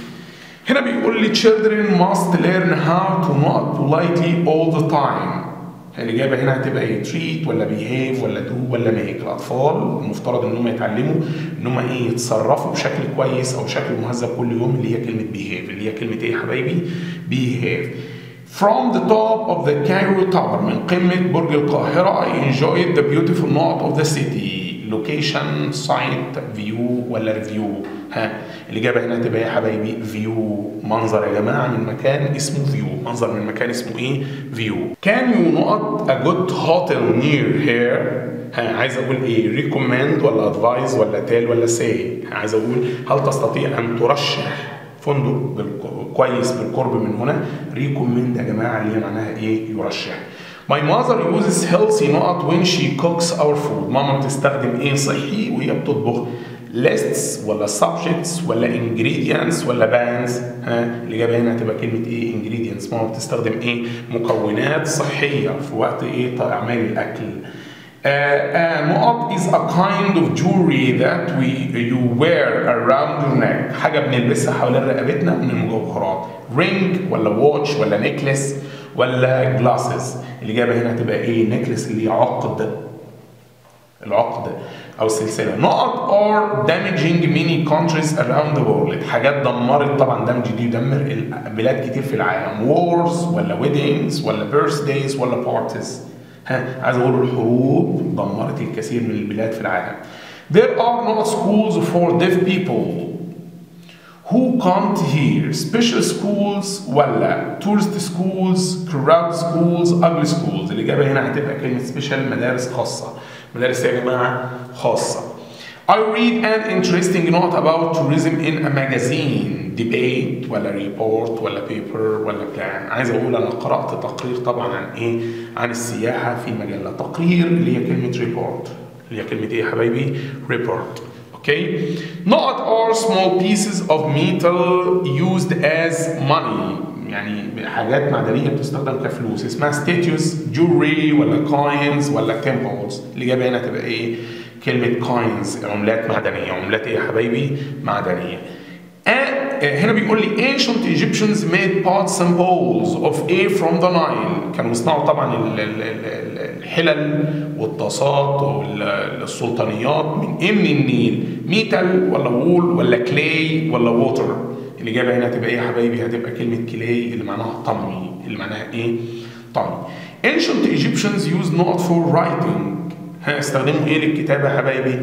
هنا بيقول لي children must learn how to not politely all the time الإجابة هنا هتبقى ايه؟ treat ولا behave ولا do ولا make الأطفال المفترض إن هم يتعلموا إن هم إيه يتصرفوا بشكل كويس أو بشكل مهذب كل يوم اللي هي كلمة behave اللي هي كلمة إيه يا حبايبي؟ behave From the top of the Cairo Tower من قمة برج القاهرة I enjoyed the beautiful north of the city location site view ولا review ها الإجابة هنا هتبقى يا حبايبي view منظر يا جماعة من مكان اسمه view منظر من مكان اسمه إيه view Can you نقط a good hotel near here ها عايز اقول ايه recommend ولا advise ولا tell ولا say عايز اقول هل تستطيع ان ترشح فندق كويس بالقرب من هنا ريكومند يا جماعه اللي هي معناها ايه يرشح My mother uses healthy نقط when she cooks our food ماما بتستخدم ايه صحي وهي بتطبخ lists ولا subjects ولا ingredients ولا bands ها الاجابه هنا هتبقى كلمه ايه ingredients ماما بتستخدم ايه مكونات صحيه في وقت ايه اعمال الاكل uh, نقط is a kind of jewelry that we you wear around your neck حاجة بنلبسها حوالين رقبتنا من المجوهرات ring ولا watch ولا necklace ولا glasses الإجابة هنا هتبقى إيه necklace اللي هي عقد العقد او السلسله نقط are damaging many countries around the world حاجات دمرت طبعا دمج دي يدمر بلاد كتير في العالم wars ولا weddings ولا birthdays ولا parties ها عايز اقول الحروب دمرت الكثير من البلاد في العالم there are not schools for deaf people who can't hear special schools ولا tourist schools crowd schools ugly schools الإجابة هنا هتبقى كلمة special مدارس خاصة مدارس يا جماعة خاصة I read an interesting note about tourism in a magazine debate ولا report ولا paper ولا plan عايز اقول انا قرأت تقرير طبعا عن ايه عن السياحة في مجلة تقرير اللي هي كلمة report اللي هي كلمة ايه يا حبايبي report okay not all small pieces of metal used as money يعني حاجات معدنيه بتستخدم كفلوس اسمها ستاتيوس جوري ولا كوينز ولا تمبلز الاجابه هنا تبقى ايه كلمه كوينز عملات معدنيه عملات ايه يا حبايبي معدنيه هنا بيقول لي ancient Egyptians made pots and bowls of air from the Nile كانوا بيصنعوا طبعا الحلل والطاسات والسلطانيات من ايه من النيل ميتال ولا وول ولا كلاي ولا ووتر الإجابة هنا هتبقى إيه يا حبايبي؟ هتبقى كلمة كلاي اللي معناها طمي، اللي معناها إيه؟ طمي. Ancient Egyptians used not for writing. ها استخدموا إيه للكتابة يا حبايبي؟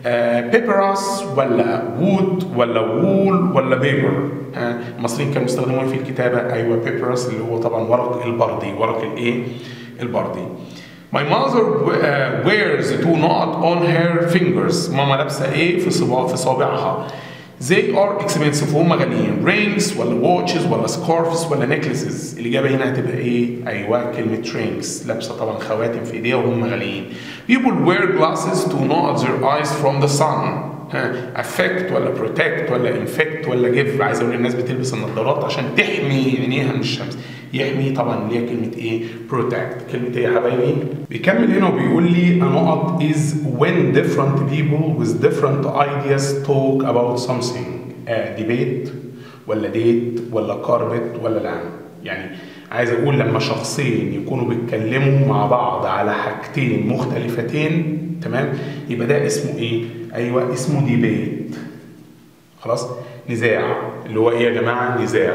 بيبرس ولا وود ولا وول ولا بيبر ها المصريين كانوا بيستخدموا في الكتابة أيوه بيبرس اللي هو طبعا ورق البردي ورق الإيه؟ البردي. My mother uh, wears two knot on her fingers. ماما لابسة إيه في صباع في صابعها. They are expensive هم غاليين rings ولا watches ولا scarves ولا necklaces الإجابة هنا هتبقى إيه؟ أيوه كلمة rings لابسة طبعا خواتم في إيديها وهم غاليين People wear glasses to not their eyes from the sun ها affect ولا protect ولا infect ولا give عايز أقول الناس بتلبس النظارات عشان تحمي عينيها من الشمس يحمي طبعا اللي هي كلمة إيه؟ protect كلمة إيه يا حبايبي؟ بيكمل هنا وبيقول لي a نقط is when different people with different ideas talk about something uh, debate ولا ديت ولا كاربت ولا لعن يعني عايز اقول لما شخصين يكونوا بيتكلموا مع بعض على حاجتين مختلفتين تمام يبقى ده اسمه ايه ايوه اسمه ديبيت خلاص نزاع اللي هو ايه يا جماعه نزاع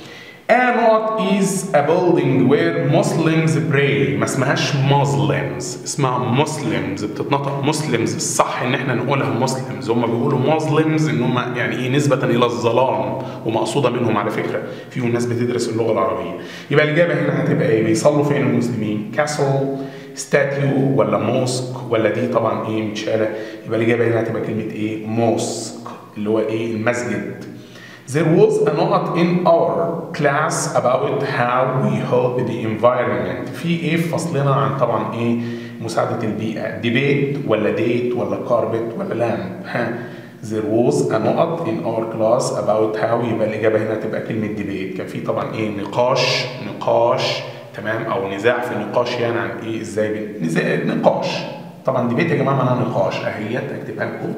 A not is a building where Muslims pray ما اسمهاش Muslims اسمها Muslims بتتنطق Muslims الصح ان احنا نقولها Muslims هم بيقولوا Muslims ان هم يعني ايه نسبة الى الظلام ومقصودة منهم على فكرة فيهم ناس بتدرس اللغة العربية يبقى الإجابة هنا هتبقى ايه بيصلوا فين المسلمين كاسل ستاتيو ولا موسك ولا دي طبعا ايه متشالة يبقى الإجابة هنا هتبقى كلمة ايه موسك اللي هو ايه المسجد There was a note in our class about how we help the environment. في ايه في فصلنا عن طبعا ايه مساعدة البيئة ديبيت ولا ديت ولا كاربت ولا لام ها There was a note in our class about how يبقى الإجابة هنا تبقى كلمة ديبيت كان في طبعا ايه نقاش نقاش تمام أو نزاع في نقاش يعني عن ايه ازاي نزاع نقاش طبعا ديبيت يا جماعة معناها نقاش أهيت أكتبها لكم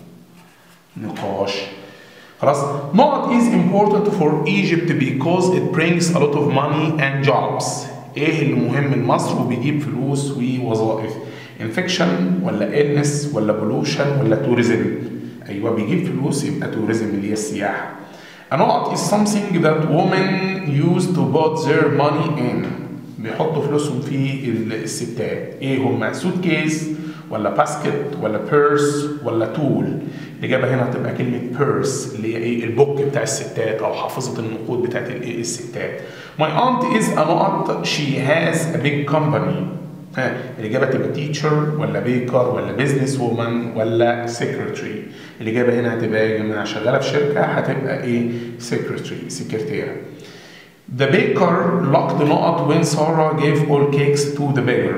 نقاش خلاص not is important for Egypt because it brings a lot of money and jobs ايه اللي مهم لمصر وبيجيب فلوس ووظائف infection ولا illness ولا pollution ولا tourism ايوه بيجيب فلوس يبقى tourism اللي هي السياحه a not is something that women use to put their money in بيحطوا فلوسهم في الستات ايه هما سوت كيس ولا باسكت ولا بيرس ولا تول الإجابة هنا هتبقى كلمة بيرس اللي هي إيه البوك بتاع الستات أو حافظة النقود بتاعت الإيه الستات. My aunt is a نقط she has a big company. ها الإجابة تبقى teacher ولا بيكر ولا business woman ولا secretary. الإجابة هنا هتبقى يا جماعة شغالة في شركة هتبقى إيه secretary سكرتيرة. The baker locked the نقط when Sarah gave all cakes to the beggar.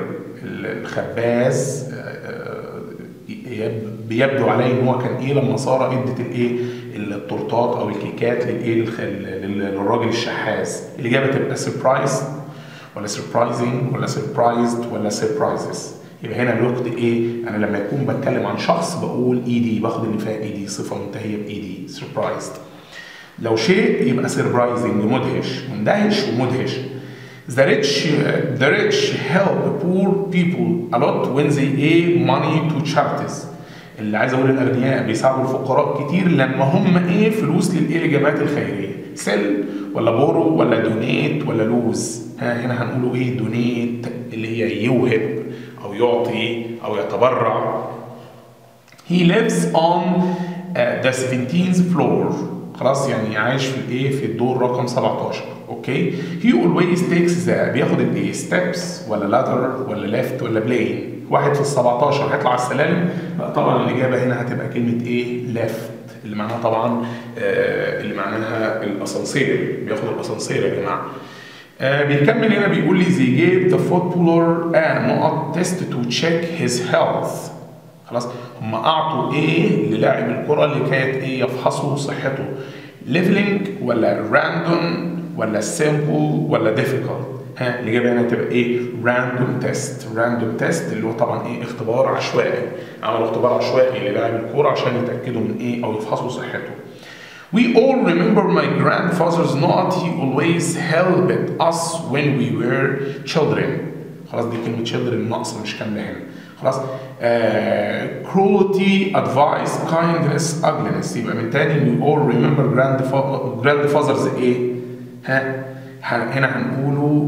الخباز بيبدو عليه ان هو كان ايه لما ساره ادت الايه التورتات او الكيكات للايه للراجل الشحاذ الاجابه تبقى سربرايز ولا سربرايزنج ولا سربرايزد ولا سربرايزز يبقى هنا باخد ايه انا لما يكون بتكلم عن شخص بقول اي دي باخد اللي فيها اي دي صفه منتهيه باي دي surprised لو شيء يبقى surprising مدهش مندهش ومدهش The rich, the rich help poor people a lot when they give money to charities. اللي عايز اقول الاغنياء بيساعدوا الفقراء كتير لما هم ايه فلوس للايه للجمعيات الخيريه سيل ولا بورو ولا دونيت ولا لوز ها هنا هنقوله ايه دونيت اللي هي يوهب او يعطي او يتبرع he lives on uh, the 17th floor خلاص يعني عايش في الايه في الدور رقم 17 اوكي he always takes the بياخد الايه steps ولا ladder ولا left ولا plane واحد في ال 17 هيطلع على السلالم لا طبعا الاجابه هنا هتبقى كلمه ايه left اللي معناها طبعا آه اللي معناها الاسانسير بياخد الاسانسير يا جماعه آه بيكمل هنا بيقول لي they gave the footballer a نقط test to check his health خلاص هم اعطوا ايه للاعب الكره لكي ايه يفحصوا صحته ليفلنج ولا راندوم ولا سيمبل ولا ديفيكولت ها الاجابه هنا هتبقى ايه راندوم تيست راندوم تيست اللي هو طبعا ايه اختبار عشوائي عملوا اختبار عشوائي للاعب الكوره عشان يتاكدوا من ايه او يفحصوا صحته We all remember my grandfather's not he always helped us when we were children خلاص دي كلمة children ناقصة مش كاملة هنا خلاص آه cruelty advice kindness ugliness يبقى من تاني we all remember grandfa- grandfather's ايه ها هنا هنقوله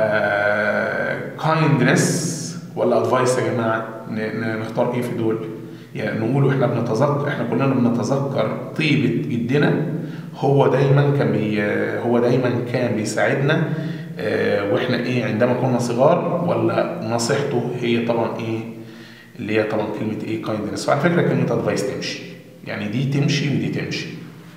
آه kindness ولا advice يا جماعة ن- نختار ايه في دول يعني نقوله احنا بنتذكر احنا كلنا بنتذكر طيبة جدنا هو دايما كان بي هو دايما كان بيساعدنا اه واحنا ايه عندما كنا صغار ولا نصيحته هي طبعا ايه اللي هي طبعا كلمة ايه kindness وعلى فكرة كلمة advice تمشي يعني دي تمشي ودي تمشي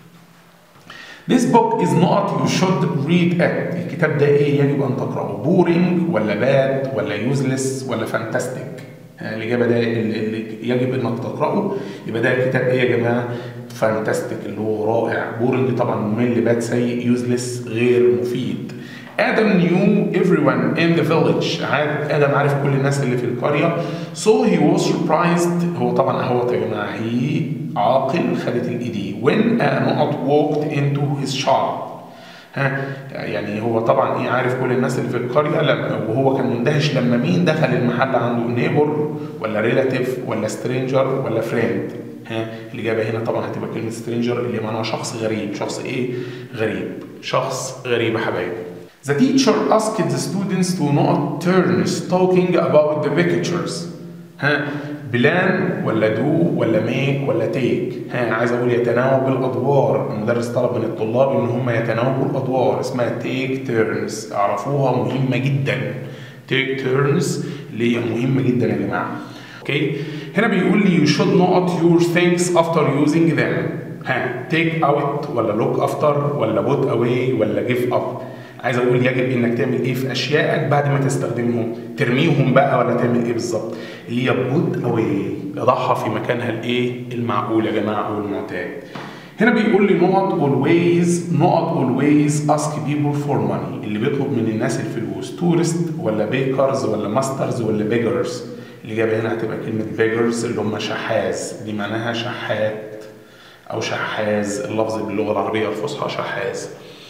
This book is not you should read it الكتاب ده ايه يجب ان تقرأه boring ولا bad ولا useless ولا fantastic الإجابة ده اللي يجب إنك تقرأه يبقى ده الكتاب إيه يا جماعة؟ فانتاستيك اللي هو رائع بورنج طبعا ممل باد سيء يوزلس غير مفيد آدم knew everyone in the village عارف آدم عارف كل الناس اللي في القرية so he was surprised هو طبعا هو يا جماعة هي عاقل خدت الإيدي when a not walked into his shop ها يعني هو طبعا ايه عارف كل الناس اللي في القريه لما وهو كان مندهش لما مين دخل المحل عنده نيبر ولا ريلاتيف ولا سترينجر ولا فريند ها الاجابه هنا طبعا هتبقى كلمه سترينجر اللي معناها شخص غريب شخص ايه غريب شخص غريب يا حبايبي The teacher asked the students to not turns talking about the pictures ها بلان ولا دو ولا ميك ولا تيك ها عايز اقول يتناوب الادوار المدرس طلب من الطلاب ان هم يتناوبوا الادوار اسمها تيك تيرنز اعرفوها مهمه جدا تيك تيرنز اللي هي مهمه جدا يا جماعه اوكي هنا بيقول لي you should not use things after using them ها take out ولا look after ولا put away ولا give up عايز اقول يجب انك تعمل ايه في اشيائك بعد ما تستخدمهم ترميهم بقى ولا تعمل ايه بالظبط اللي هي بوت اواي اضعها في مكانها الايه المعقول يا جماعه او المعتاد هنا بيقول لي نقط always نقط always ask people for money اللي بيطلب من الناس الفلوس تورست ولا بيكرز ولا ماسترز ولا بيجرز الاجابه هنا هتبقى كلمه بيجرز اللي هم شحاذ دي معناها شحات او شحاذ اللفظ باللغه العربيه الفصحى شحاذ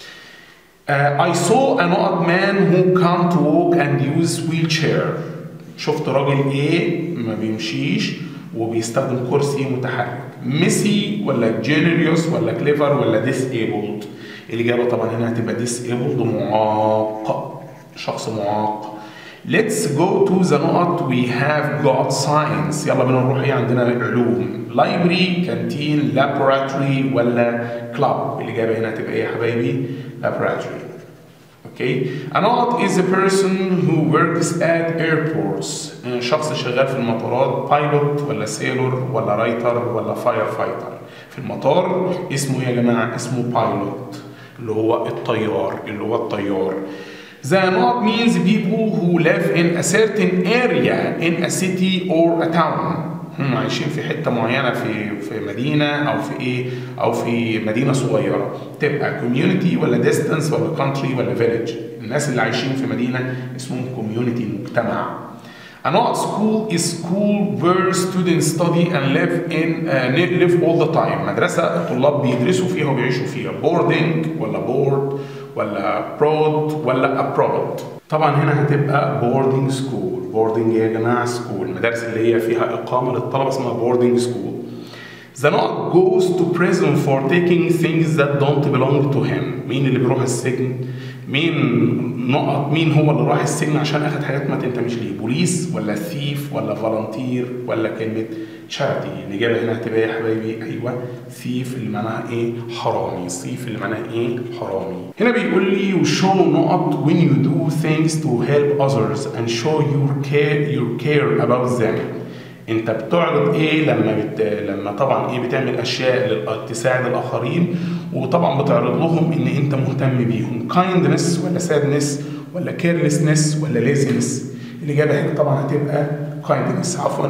Uh, I saw an old man who can't walk and use wheelchair. شفت راجل ايه ما بيمشيش وبيستخدم كرسي متحرك. ميسي ولا جينيريوس ولا كليفر ولا disabled. الإجابة طبعا هنا هتبقى disabled معاق. شخص معاق. Let's go to the نقط we have got science. يلا بينا نروح ايه عندنا علوم. library, canteen, laboratory ولا club. الإجابة هنا هتبقى ايه يا حبايبي؟ laboratory. Okay. A not is a person who works at airports. شخص شغال في المطارات بايلوت ولا سيلور ولا رايتر ولا فاير فايتر. في المطار اسمه ايه يا جماعة؟ اسمه بايلوت اللي هو الطيار اللي هو الطيار. The not means people who live in a certain area in a city or a town. هم عايشين في حته معينه في في مدينه او في ايه او في مدينه صغيره تبقى كوميونتي ولا ديستانس ولا كونتري ولا فيليج الناس اللي عايشين في مدينه اسمهم كوميونتي مجتمع A school is school where students study and live in uh, live all the time. مدرسة الطلاب بيدرسوا فيها وبيعيشوا فيها. boarding ولا board ولا abroad ولا abroad. طبعا هنا هتبقى boarding school. boarding يا جماعة school. المدارس اللي هي فيها إقامة للطلبة اسمها boarding school. The not goes to prison for taking things that don't belong to him. مين اللي بيروح السجن؟ مين نقط مين هو اللي راح السجن عشان اخد حاجات ما تنتميش ليه؟ بوليس ولا ثيف ولا فالنتير ولا كلمة شارتي؟ الإجابة هنا هتبقى يا حبايبي أيوه ثيف اللي معناها إيه؟ حرامي، ثيف اللي معناها إيه؟ حرامي. هنا بيقول لي you show نقط when you do things to help others and show your care your care about them. انت بتعرض ايه لما بت... لما طبعا ايه بتعمل اشياء لل... تساعد الاخرين وطبعا بتعرض لهم ان انت مهتم بيهم kindness ولا sadness ولا carelessness ولا laziness الاجابه هنا طبعا هتبقى kindness عفوا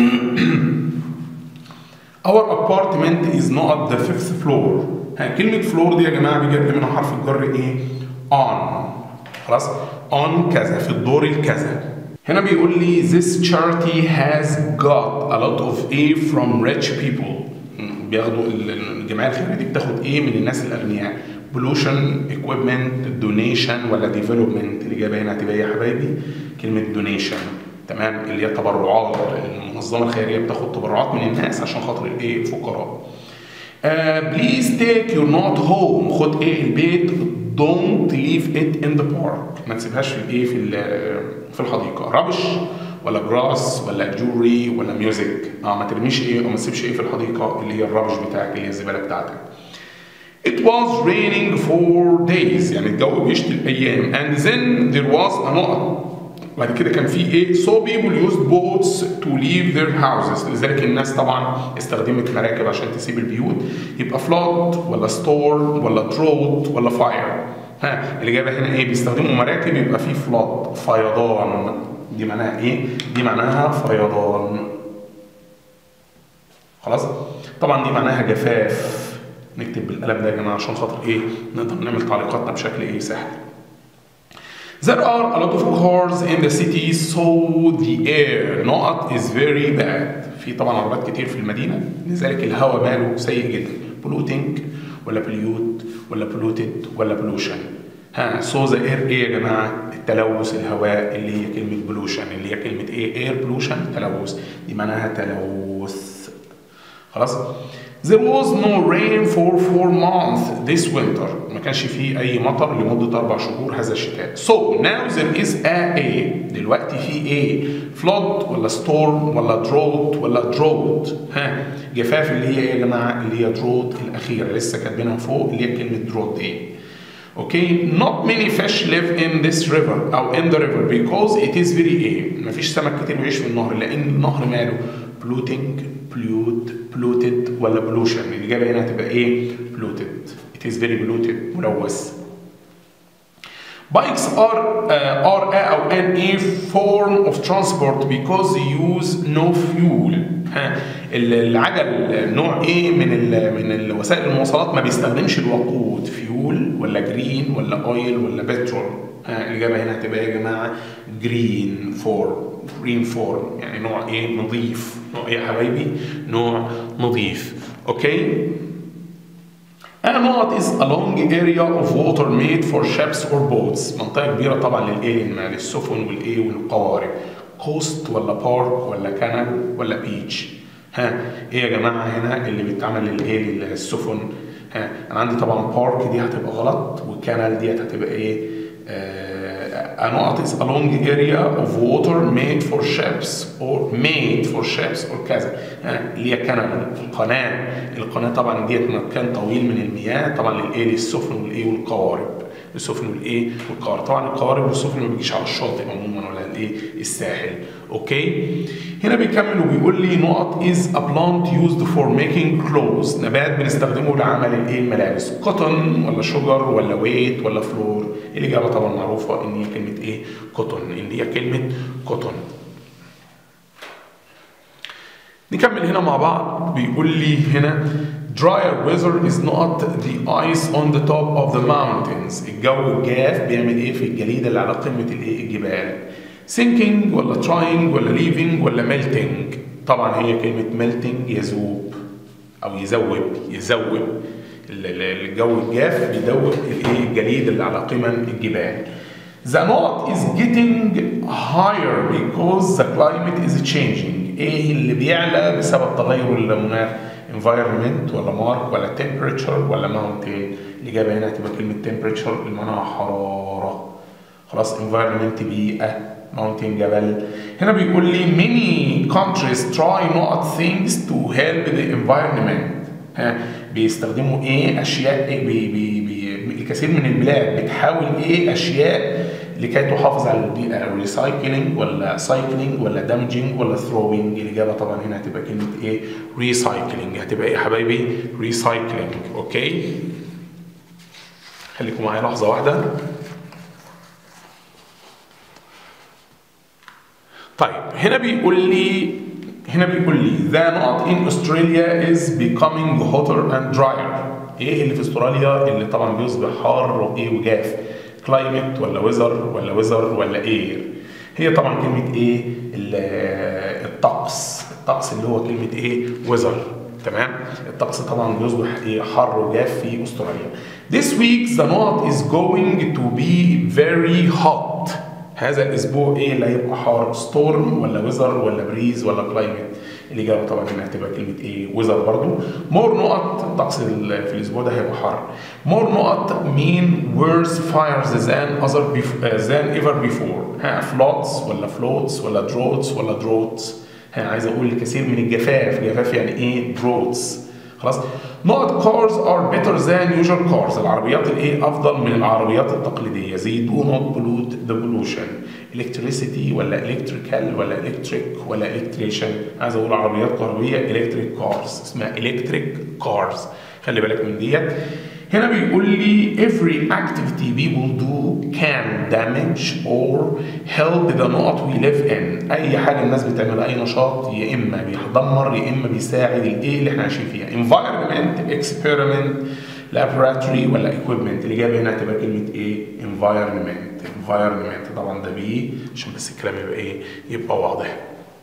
Our apartment is not the fifth floor ها كلمة فلور دي يا جماعة بيجي قبل منها حرف الجر ايه؟ on خلاص on كذا في الدور الكذا هنا بيقول لي this charity has got a lot of A from rich people بياخدوا الجمعيه الخيريه دي بتاخد ايه من الناس الاغنياء pollution equipment donation ولا development الاجابه هنا هتبقى ايه يا حبايبي كلمه donation تمام اللي هي تبرعات المنظمه الخيريه بتاخد تبرعات من الناس عشان خاطر الايه الفقراء بليز تيك يور نوت هوم خد ايه البيت دونت ليف ات ان ذا بارك ما تسيبهاش في الايه في في الحديقه ربش ولا جراس ولا جوري ولا ميوزك اه ما ترميش ايه او ما تسيبش ايه في الحديقه اللي هي الربش بتاعك اللي هي الزباله بتاعتك It was raining for days يعني الجو بيشتي الايام and then there was a نقط بعد كده كان في ايه so people used boats to leave their houses لذلك الناس طبعا استخدمت مراكب عشان تسيب البيوت يبقى flood ولا storm ولا drought ولا fire ها الاجابه هنا ايه بيستخدموا مراكب يبقى في flood فيضان دي معناها ايه دي معناها فيضان خلاص طبعا دي معناها جفاف نكتب بالقلم ده يا جماعه عشان خاطر ايه نقدر نعمل تعليقاتنا بشكل ايه سهل There are a lot of cars in the city so the air نقط is very bad في طبعا عربيات كتير في المدينة لذلك الهواء ماله سيء جدا polluting ولا pollute ولا polluted ولا pollution ها so the air ايه يا جماعة التلوث الهواء اللي هي كلمة pollution اللي هي كلمة ايه air pollution تلوث دي معناها تلوث خلاص There was no rain for four months this winter. ما كانش فيه أي مطر لمدة أربع شهور هذا الشتاء. So now there is a A. دلوقتي في A. Flood ولا storm ولا drought ولا drought. ها جفاف اللي هي إيه يا جماعة؟ اللي هي drought الأخيرة لسه كاتبينها فوق اللي هي كلمة drought دي. Okay, not many fish live in this river أو in the river because it is very A. مفيش سمك كتير بيعيش في النهر لأن النهر ماله polluting, pollute, polluted ولا pollution الإجابة هنا هتبقى إيه؟ polluted. It is very polluted ملوث. Bikes are uh, are a أو an a form of transport because they use no fuel. ها العجل نوع ايه من ال من الوسائل المواصلات ما بيستخدمش الوقود فيول ولا جرين ولا اويل ولا بترول ها الاجابه هنا هتبقى يا جماعه جرين فورم جرين فورم يعني نوع ايه نظيف نوع ايه يا حبايبي نوع نظيف اوكي A knot is a long area of water made for ships or boats. منطقة كبيرة طبعا للايه للسفن والايه والقوارب. كوست ولا بارك ولا كانال ولا بيتش. ها ايه يا جماعة هنا اللي بيتعمل للايه للسفن؟ ها انا عندي طبعا بارك دي هتبقى غلط والكانال دي هتبقى ايه؟ آه a knot is a long area of water made for ships or made for ships or كذا اللي هي كانال القناة القناة طبعا ديت مكان طويل من المياه طبعا للايه للسفن والايه والقوارب السفن والايه والقوارب طبعا القوارب والسفن ما بيجيش على الشاطئ عموما ولا الايه الساحل اوكي هنا بيكمل وبيقول لي نقط is a plant used for making clothes نبات بنستخدمه لعمل الايه الملابس قطن ولا شجر ولا ويت ولا فلور الاجابه طبعا معروفه ان هي كلمه ايه قطن اللي هي كلمه قطن نكمل هنا مع بعض بيقول لي هنا drier weather is not the ice on the top of the mountains الجو الجاف بيعمل ايه في الجليد اللي على قمه الايه الجبال sinking ولا trying ولا leaving ولا melting طبعا هي كلمة melting يذوب أو يذوب يذوب الجو الجاف بيدوب الايه الجليد اللي على قمم الجبال The knot is getting higher because the climate is changing. ايه اللي بيعلى بسبب تغير المناخ؟ environment ولا mark ولا temperature ولا mountain؟ الإجابة هنا هتبقى كلمة temperature اللي معناها حرارة. خلاص environment بيئة mountain جبل. هنا بيقول لي many countries try not things to help the environment. ها بيستخدموا ايه اشياء إيه بي بي بي الكثير من البلاد بتحاول ايه اشياء لكي تحافظ على البيئه ريسايكلينج ولا سايكلينج ولا دامجينج ولا ثروينج الاجابه طبعا هنا هتبقى كلمه ايه ريسايكلينج هتبقى ايه يا حبايبي ريسايكلينج اوكي خليكم معايا لحظه واحده طيب هنا بيقول لي هنا بيقول لي the knot in Australia is becoming hotter and drier ايه اللي في استراليا اللي طبعا بيصبح حار وايه وجاف climate ولا weather ولا weather ولا air هي طبعا كلمة ايه الطقس الطقس اللي هو كلمة ايه weather تمام الطقس طبعا بيصبح ايه حر وجاف في استراليا This week the knot is going to be very hot هذا الاسبوع ايه اللي هيبقى حار ستورم ولا ويزر ولا بريز ولا كلايمت الاجابه طبعا هنا هتبقى كلمه ايه ويزر برضو مور نقط الطقس في الاسبوع ده هيبقى حر مور نقط مين worse fires than other than ever before ها floods ولا floats ولا droughts ولا droughts ها عايز اقول الكثير من الجفاف جفاف يعني ايه droughts خلاص نقط cars are better than usual cars العربيات الايه افضل من العربيات التقليديه زي do not pollute the pollution electricity ولا electrical ولا electric ولا electrician عايز اقول عربيات كهربائيه electric cars اسمها electric cars خلي بالك من ديت هنا بيقول لي every activity people do can damage or help the not we live in اي حاجه الناس بتعملها اي نشاط يا اما بيدمر يا اما بيساعد الايه اللي احنا عايشين فيها environment experiment laboratory ولا equipment الاجابه هنا هتبقى كلمه ايه environment environment طبعا ده بي عشان بس الكلام يبقى ايه يبقى واضح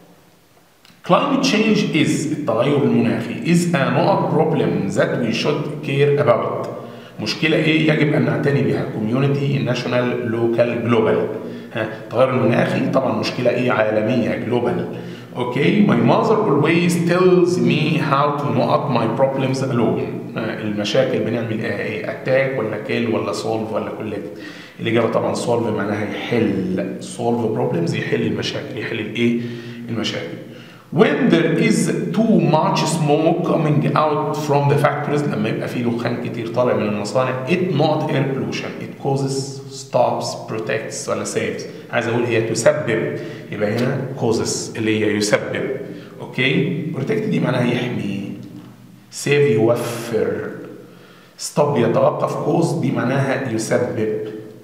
Climate change is التغير المناخي is a not problem that we should care about مشكلة إيه يجب أن نعتني بها community national local global ها التغير المناخي طبعا مشكلة إيه عالمية global اوكي my mother always tells me how to know up my problems alone ها المشاكل بنعمل ايه اتاك ولا كيل ولا سولف ولا كل الاجابه طبعا سولف معناها يحل سولف بروبلمز يحل المشاكل يحل الايه المشاكل When there is too much smoke coming out from the factories لما يبقى في دخان كتير طالع من المصانع it not air pollution it causes stops protects ولا saves عايز اقول هي تسبب يبقى هنا causes اللي هي يسبب اوكي protect دي معناها يحمي save يوفر stop يتوقف cause دي معناها يسبب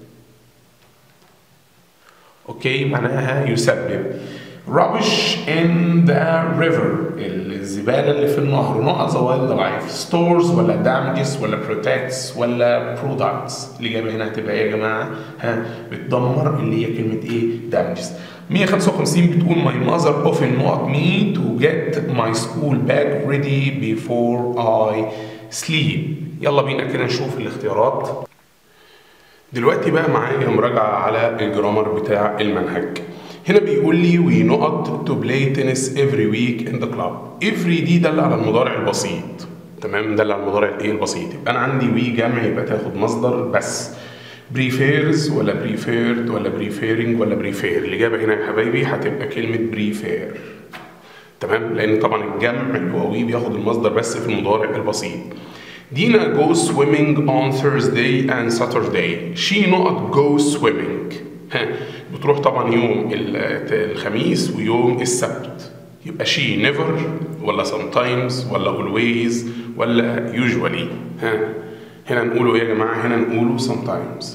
اوكي معناها يسبب rubbish in the river الزبالة اللي في النهر not the wildlife stores ولا damages ولا protects ولا products الإجابة هنا هتبقى إيه يا جماعة؟ ها بتدمر اللي هي كلمة إيه؟ damages 155 بتقول my mother often want me to get my school bag ready before I sleep يلا بينا كده نشوف الاختيارات دلوقتي بقى معايا مراجعة على الجرامر بتاع المنهج هنا بيقول لي وي نقط تو بلاي تنس افري ويك ان ذا كلاب افري دي دل على المضارع البسيط تمام دل على المضارع الايه البسيط يبقى انا عندي وي جمع يبقى تاخد مصدر بس بريفيرز ولا بريفيرد ولا بريفيرنج ولا بريفير الاجابه هنا يا حبايبي هتبقى كلمه بريفير تمام لان طبعا الجمع اللي هو وي بياخد المصدر بس في المضارع البسيط دينا جو swimming on Thursday and Saturday she not go swimming ها بتروح طبعا يوم الخميس ويوم السبت يبقى she never ولا sometimes ولا always ولا usually ها هنا نقوله ايه يا جماعه هنا نقوله sometimes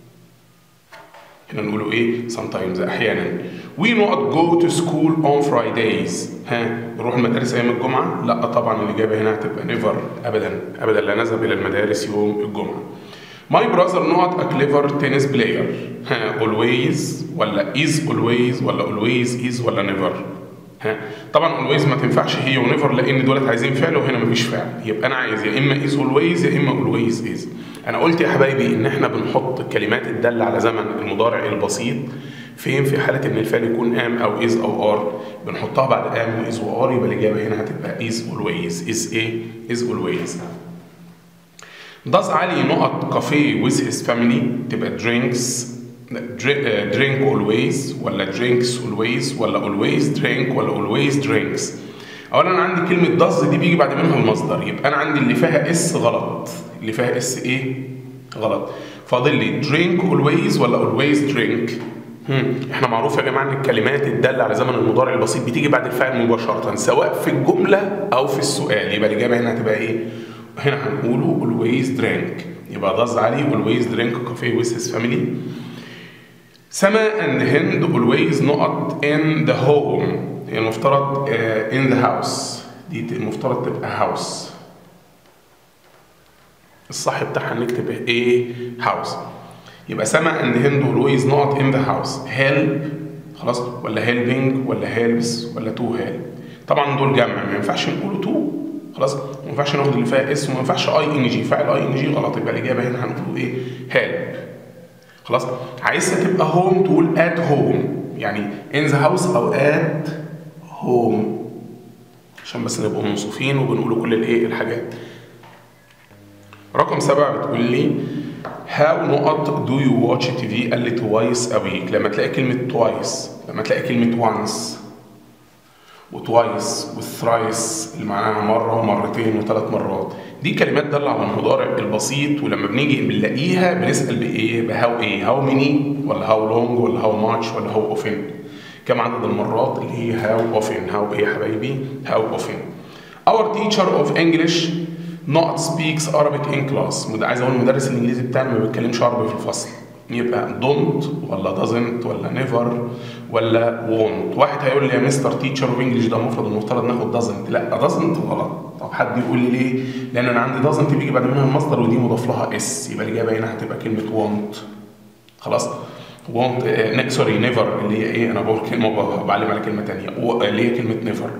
هنا نقوله ايه sometimes احيانا we not go to school on Fridays ها نروح المدارس ايام الجمعه لا طبعا الاجابه هنا هتبقى never ابدا ابدا لا نذهب الى المدارس يوم الجمعه My brother not a clever tennis player ها always ولا is always ولا always is ولا never ها طبعا always ما تنفعش هي ونيفر لان دولت عايزين فعل وهنا مفيش فعل يبقى انا عايز يا اما is always يا اما always is انا قلت يا حبايبي ان احنا بنحط الكلمات الداله على زمن المضارع البسيط فين في حاله ان الفعل يكون ام او is او are بنحطها بعد ام واز وار يبقى الاجابه هنا هتبقى is always is ايه is always Does علي نقط كافيه with his family تبقى drinks drink always ولا drinks always ولا always drink ولا always drinks اولا انا عندي كلمه does دي بيجي بعد منها المصدر يبقى انا عندي اللي فيها اس غلط اللي فيها اس ايه غلط فاضل لي drink always ولا always drink هم. احنا معروف يا جماعه ان الكلمات الداله على زمن المضارع البسيط بتيجي بعد الفعل مباشره سواء في الجمله او في السؤال يبقى الاجابه هنا هتبقى ايه هنا هنقوله always drank يبقى does علي always drink coffee with his family سما and هند always نقط in the home هي المفترض uh, in the house دي المفترض تبقى house الصح بتاعها نكتب ايه house يبقى سما and هند always نقط in the house help خلاص ولا helping ولا helps ولا to help طبعا دول جمع ما ينفعش نقوله to خلاص ما ينفعش ناخد اللي فيها اس وما ينفعش اي ان جي فاعل اي ان جي غلط يبقى الاجابه هنا هنقول ايه هيلب خلاص عايزها تبقى هوم تقول ات هوم يعني ان ذا هاوس او ات هوم عشان بس نبقى منصفين وبنقول كل الايه الحاجات رقم سبعة بتقول لي هاو نقط دو يو واتش تي في قال لي توايس ا ويك لما تلاقي كلمة توايس لما تلاقي كلمة وانس وتوايس وثرايس اللي معناها مرة ومرتين وثلاث مرات دي كلمات دالة على المضارع البسيط ولما بنيجي بنلاقيها بنسأل بإيه؟ بهاو إيه؟ هاو ميني ولا هاو لونج ولا هاو ماتش ولا هاو أوفن؟ كم عدد المرات اللي هي هاو أوفن؟ هاو إيه يا حبايبي؟ هاو أوفن. Our teacher of English not speaks Arabic in class. وده عايز أقول مدرس الإنجليزي بتاعنا ما بيتكلمش عربي في الفصل. يبقى don't ولا doesn't ولا never ولا won't واحد هيقول لي يا مستر تيتشر اوف انجلش ده مفرد المفترض ناخد doesn't لا doesn't غلط طب حد يقول لي ليه لان انا عندي doesn't بيجي بعد منها المصدر ودي مضاف لها اس يبقى الاجابه هنا هتبقى كلمه won't خلاص won't آه سوري never اللي هي ايه انا بقول كلمه بعلم على كلمه ثانيه اللي هي كلمه never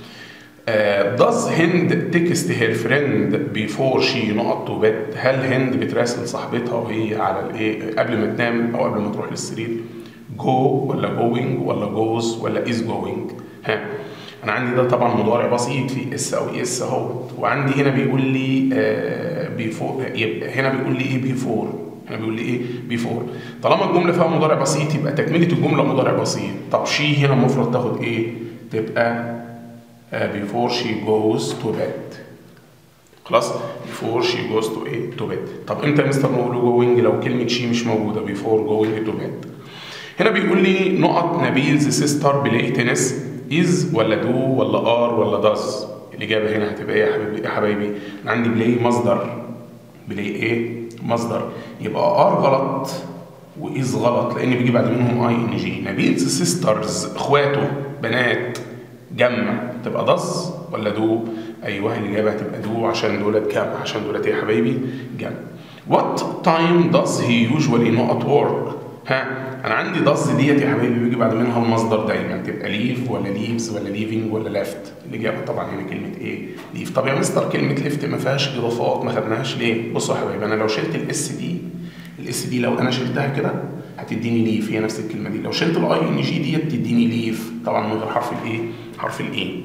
Uh, does هند text her friend before she نقط to bed هل هند بتراسل صاحبتها وهي على الايه قبل ما تنام او قبل ما تروح للسرير go ولا going ولا goes ولا is going ها انا عندي ده طبعا مضارع بسيط في اس او اس اهو وعندي هنا بيقول لي uh, before يبقى هنا بيقول لي ايه before هنا بيقول لي ايه before طالما الجمله فيها مضارع بسيط يبقى تكمله الجمله مضارع بسيط طب شي هنا المفروض تاخد ايه تبقى Uh, before she goes to bed خلاص before she goes to ايه to bed طب امتى يا مستر نقول going لو كلمه شي مش موجوده before going to bed هنا بيقول لي نقط نبيلز سيستر بلاي تنس از ولا دو ولا ار ولا داز الاجابه هنا هتبقى ايه يا حبيبي يا حبايبي انا عندي بلاي مصدر بلاي ايه مصدر يبقى ار غلط واز غلط لان بيجي بعد منهم اي ان جي نبيلز سيسترز اخواته بنات جمع تبقى دز ولا دو ايوه الاجابه هتبقى دو عشان دولت جمع عشان دولت ايه يا حبايبي جمع وات تايم does he usually not work ها انا عندي دز ديت يا حبايبي بيجي بعد منها المصدر دايما تبقى ليف ولا ليفز ولا ليفنج ولا ليفت الاجابه طبعا هنا كلمه ايه ليف طب يا مستر كلمه ليفت ما فيهاش اضافات ما خدناهاش ليه بصوا يا حبايبي انا لو شلت الاس دي الاس دي لو انا شلتها كده هتديني ليف هي نفس الكلمه دي لو شلت الاي ان جي ديت تديني ليف طبعا من غير حرف الايه حرف الاي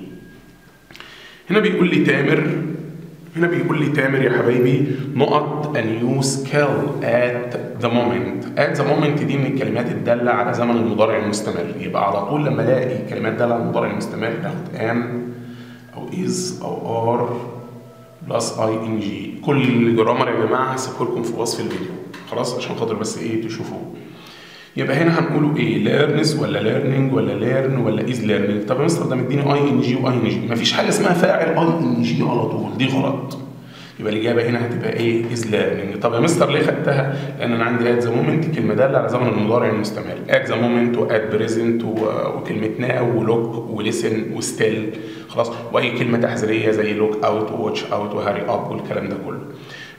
هنا بيقول لي تامر هنا بيقول لي تامر يا حبايبي نقط a new skill at the moment at the moment دي من الكلمات الدالة على زمن المضارع المستمر يبقى على طول لما الاقي كلمات دالة على المضارع المستمر ناخد am او is او are بلس اي ان جي كل الجرامر يا جماعه هسيبه لكم في وصف الفيديو خلاص عشان خاطر بس ايه تشوفوه يبقى هنا هنقوله ايه ليرنز ولا ليرنينج ولا ليرن ولا از ليرنينج طب يا مستر ده مديني اي ان جي واي ان جي مفيش حاجه اسمها فاعل اي ان جي على طول دي غلط يبقى الاجابه هنا هتبقى ايه از ليرنينج طب يا مستر ليه خدتها لان انا عندي ات ذا مومنت كلمه داله على زمن المضارع المستمر ات ذا مومنت وات بريزنت وكلمه ناو ولوك وليسن وستيل خلاص واي كلمه تحذيريه زي لوك اوت وواتش اوت وهاري اب والكلام ده كله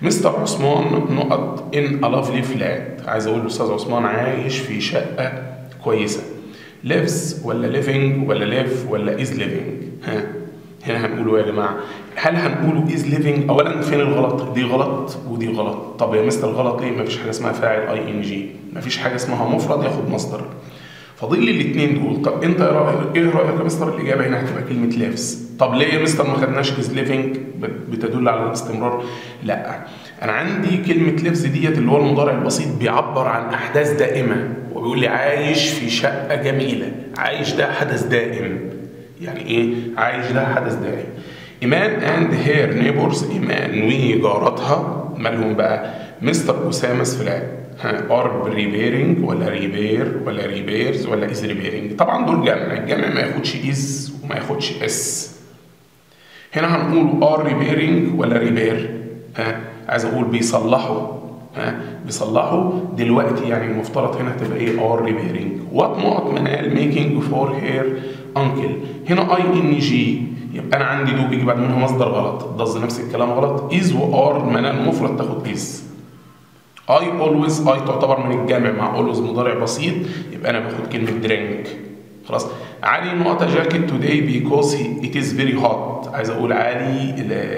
مستر عثمان نقط ان لافلي فلات عايز اقول الاستاذ عثمان عايش في شقه كويسه lives ولا living ولا live ولا is living ها هنا هنقوله يا جماعه هل هنقوله is living اولا فين الغلط دي غلط ودي غلط طب يا مستر غلط ليه مفيش حاجه اسمها فاعل اي ان جي مفيش حاجه اسمها مفرد ياخد مصدر فاضل لي الاثنين دول طب انت ايه رايك ايه رايك يا مستر الاجابه هنا هتبقى كلمه ليفز طب ليه يا مستر ما خدناش از ليفنج بتدل على الاستمرار لا انا عندي كلمه ليفز ديت اللي هو المضارع البسيط بيعبر عن احداث دائمه وبيقول لي عايش في شقه جميله عايش ده حدث دائم يعني ايه عايش ده حدث دائم ايمان اند هير نيبورز ايمان وجارتها مالهم بقى مستر اسامه فلان ار ريبيرنج ولا ريبير ولا ريبيرز ولا از ريبيرنج طبعا دول جمع الجمع ما ياخدش از وما ياخدش اس هنا هنقول ار ريبيرنج ولا ريبير ها عايز اقول بيصلحوا ها بيصلحوا دلوقتي يعني المفترض هنا هتبقى ايه ار ريبيرنج وات نقط منال ميكينج فور هير انكل هنا اي ان جي يبقى انا عندي دو بيجي بعد منها مصدر غلط ضز نفس الكلام غلط از وار منال مفرد تاخد از اي اولويز اي تعتبر من الجمع مع اولويز مضارع بسيط يبقى انا باخد كلمه درينك خلاص علي نقطة جاكيت today because he, it is very hot عايز اقول علي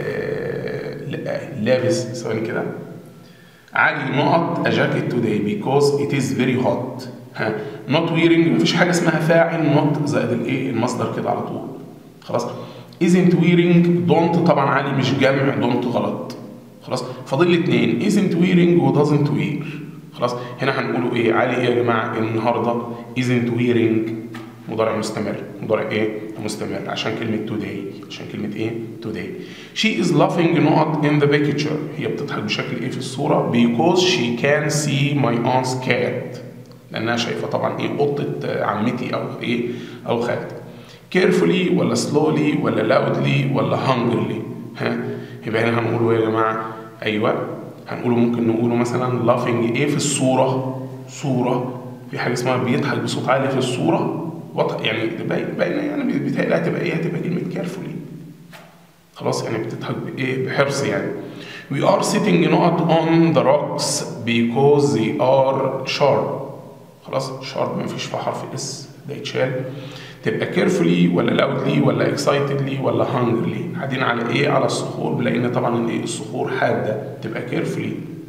لابس ثواني كده علي نقط a jacket today because it is very hot ها not wearing مفيش حاجة اسمها فاعل not زائد الايه المصدر كده على طول خلاص isn't wearing don't طبعا علي مش جمع don't غلط خلاص فاضل لي اثنين isn't wearing و doesn't wear خلاص هنا هنقوله ايه علي ايه يا جماعه النهارده isn't wearing مضارع مستمر مضارع ايه مستمر عشان كلمه today عشان كلمه ايه today she is laughing not in the picture هي بتضحك بشكل ايه في الصوره because she can see my aunt's cat لانها شايفه طبعا ايه قطه عمتي او ايه او خالتي carefully ولا slowly ولا loudly ولا hungrily ها يبقى هنا هنقوله يا جماعه ايوه هنقوله ممكن نقوله مثلا laughing ايه في الصوره صوره في حاجه اسمها بيضحك بصوت عالي في الصوره وضح يعني باينه يعني بيتهيألي هتبقى ايه هتبقى كلمه carefully خلاص يعني بتضحك بايه بحرص يعني we are sitting not on the rocks because they are sharp خلاص sharp ما فيش فيها حرف اس ده يتشال تبقى carefully ولا loudly ولا excitedly ولا hungrily قاعدين على ايه على الصخور لان طبعا الايه الصخور حاده تبقى carefully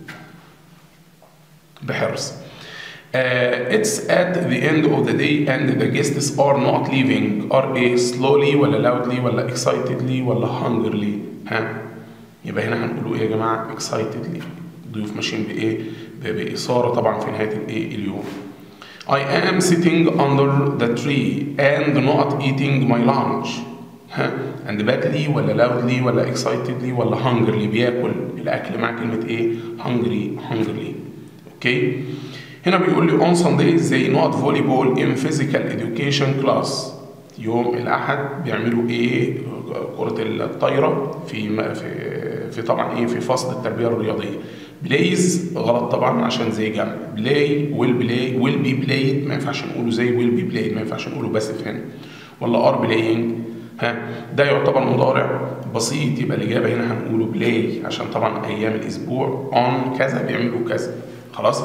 بحرص uh, it's at the end of the day and the guests are not leaving are ايه slowly ولا loudly ولا excitedly ولا hungrily ها يبقى هنا هنقوله ايه يا جماعه excitedly الضيوف ماشيين بايه باثاره طبعا في نهايه الايه اليوم I am sitting under the tree and not eating my lunch. ها and badly ولا loudly ولا excitedly ولا hungrily بياكل الأكل مع كلمة إيه؟ hungry hungry. أوكي؟ هنا بيقول لي on Sundays they not volleyball in physical education class. يوم الأحد بيعملوا إيه؟ كرة الطايرة في في في طبعا إيه؟ في فصل التربية الرياضية. بلايز غلط طبعا عشان زي جمع بلاي ويل بلاي ويل بي بلايد ما ينفعش نقوله زي ويل بي بلايد ما ينفعش نقوله باسف هنا ولا ار بلاينج ها ده يعتبر مضارع بسيط يبقى الاجابه هنا هنقوله بلاي عشان طبعا ايام الاسبوع اون كذا بيعملوا كذا خلاص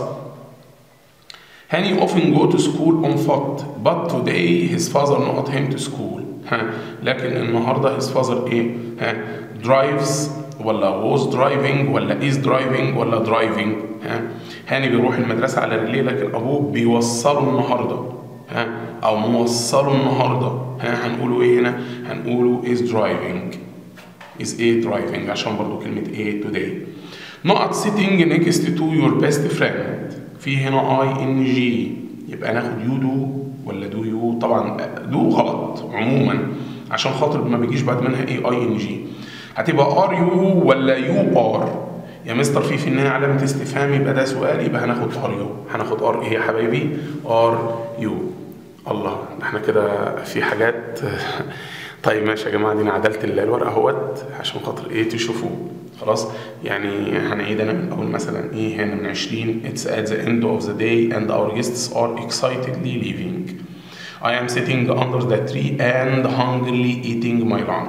هاني often go to school on foot but today his father not him to school ها لكن النهارده his father ايه ها drives ولا was driving ولا is driving ولا driving ها هاني بيروح المدرسة على رجليه لكن أبوه بيوصله النهاردة ها أو موصله النهاردة ها هنقوله إيه هنا؟ هنقوله is driving is a driving عشان برضو كلمة ايه today not sitting next to your best friend في هنا اي ان جي يبقى ناخد يو دو ولا دو يو طبعا دو غلط عموما عشان خاطر ما بيجيش بعد منها ايه اي ان جي هتبقى ار يو ولا يو ار يا مستر في في النهايه علامه استفهام يبقى ده سؤال يبقى هناخد ار يو هناخد ار ايه يا حبايبي ار يو الله احنا كده في حاجات طيب ماشي يا جماعه دي انا عدلت الورقه اهوت عشان خاطر ايه تشوفوه خلاص يعني هنعيد انا من اول مثلا ايه هنا من 20 it's at the end of the day and our guests are excitedly leaving I am sitting under the tree and hungrily eating my lunch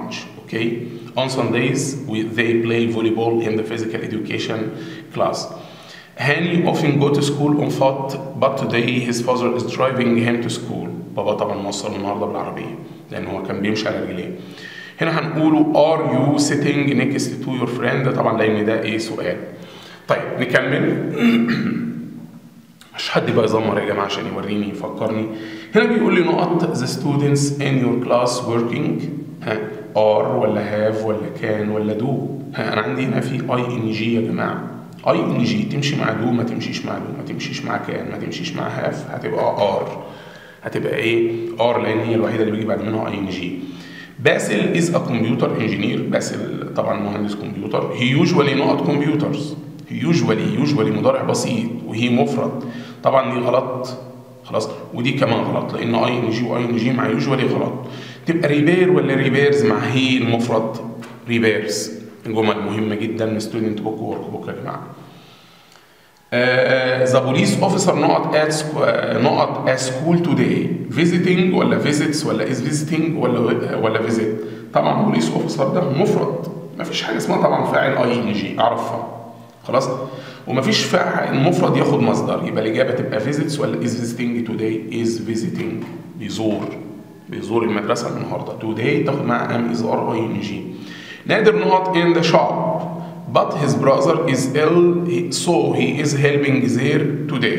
okay on Sundays we, they play volleyball in the physical education class Hani often go to school on foot but today his father is driving him to school بابا طبعا موصل النهارده بالعربيه لان هو كان بيمشي على رجليه هنا هنقوله are you sitting next to your friend طبعا لان ده ايه سؤال طيب نكمل مش حد بقى يزمر يا جماعه عشان يوريني يفكرني هنا بيقول لي نقط the students in your class working ها are ولا have ولا can ولا do ها انا عندي هنا في اي ان جي يا جماعه اي ان جي تمشي مع do ما تمشيش مع do ما تمشيش مع can ما تمشيش مع have هتبقى are هتبقى ايه are لان هي الوحيده اللي بيجي بعد منها اي ان جي باسل از ا كمبيوتر انجينير باسل طبعا مهندس كمبيوتر هي يوجوالي نقط كمبيوترز يوجوالي يوجوالي مضارع بسيط وهي مفرد طبعا دي غلط خلاص ودي كمان غلط لان اي ان جي واي ان جي مع يوجوالي غلط تبقى ريبير ولا ريبيرز مع هي المفرد ريبيرز جمل مهمه جدا من ستودنت بوك وورك بوك يا جماعه ذا بوليس اوفيسر نقط ات نقط ات سكول توداي فيزيتنج ولا فيزيتس ولا از فيزيتنج ولا ولا فيزيت طبعا بوليس اوفيسر ده مفرد ما فيش حاجه اسمها طبعا فاعل اي ان جي اعرفها خلاص ومفيش فاعل المفرد ياخد مصدر يبقى الاجابه تبقى فيزيتس ولا از فيزيتنج توداي از فيزيتنج بيزور بيزور المدرسه النهارده توداي تاخد معاها ام از ار اي ان جي نادر نقط in the shop but his brother is ill so he is helping there today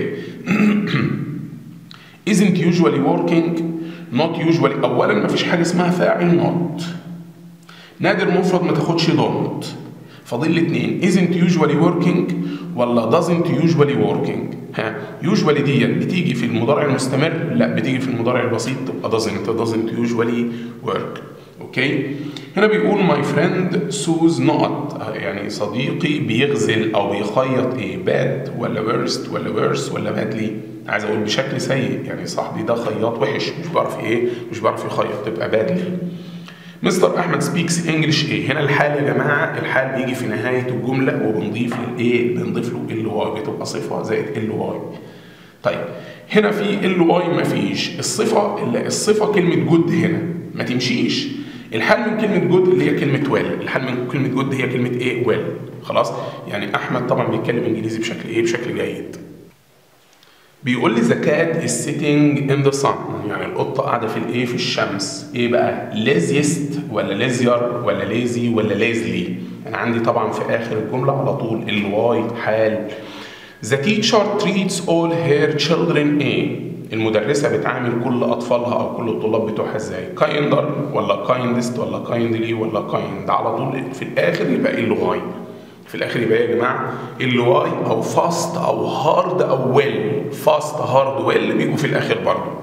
isn't usually working not usually اولا مفيش حاجه اسمها فاعل not نادر مفرد ما تاخدش don't فاضل لي اتنين isn't usually working ولا doesn't usually working ها usually دي بتيجي في المضارع المستمر لا بتيجي في المضارع البسيط تبقى doesn't doesn't usually work اوكي هنا بيقول my friend سوز نقط يعني صديقي بيغزل او بيخيط ايه باد ولا worst ولا worse ولا badly عايز اقول بشكل سيء يعني صاحبي ده خياط وحش مش بعرف ايه مش بعرف يخيط تبقى badly مستر احمد سبيكس انجلش ايه هنا الحال يا جماعه الحال بيجي في نهايه الجمله وبنضيف الايه بنضيف له ال واي بتبقى صفه زائد ال واي طيب هنا في ال واي مفيش الصفه الصفه كلمه جود هنا ما تمشيش الحال من كلمه جود اللي هي كلمه ويل الحال من كلمه جود هي كلمه ايه ويل خلاص يعني احمد طبعا بيتكلم انجليزي بشكل ايه بشكل جيد بيقول لي ذا كات از سيتنج ان ذا صن يعني القطه قاعده في الايه في الشمس ايه بقى ليزيست ولا ليزير ولا ليزي ولا ليزلي انا عندي طبعا في اخر الجمله على طول الواي حال ذا تيتشر تريتس اول هير تشيلدرن ايه المدرسه بتعامل كل اطفالها او كل الطلاب بتوعها ازاي كايندر ولا كايندست ولا كايندلي ولا كايند على طول في الاخر يبقى ايه الواي في الاخر يبقى يا جماعه الواي او فاست او هارد او ويل فاست هارد ويل بيجوا في الاخر برضه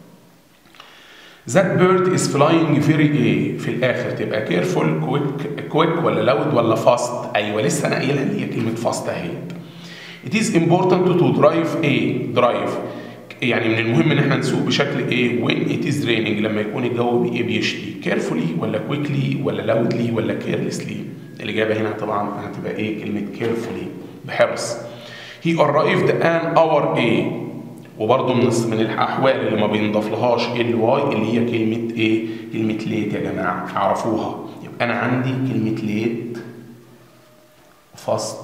That bird is flying very ايه في الاخر تبقى كيرفول كويك كويك ولا لاود ولا فاست ايوه لسه انا قايلها اللي هي كلمه فاست اهيت It is important to drive ايه drive يعني من المهم ان احنا نسوق بشكل ايه when it is raining لما يكون الجو بايه بيشتي carefully ولا quickly ولا loudly ولا carelessly الإجابة هنا طبعا هتبقى إيه كلمة carefully بحرص he arrived an hour A وبرضه من من الأحوال اللي ما بينضاف لهاش ال واي اللي هي كلمة إيه كلمة ليت يا جماعة اعرفوها يبقى أنا عندي كلمة ليت فاست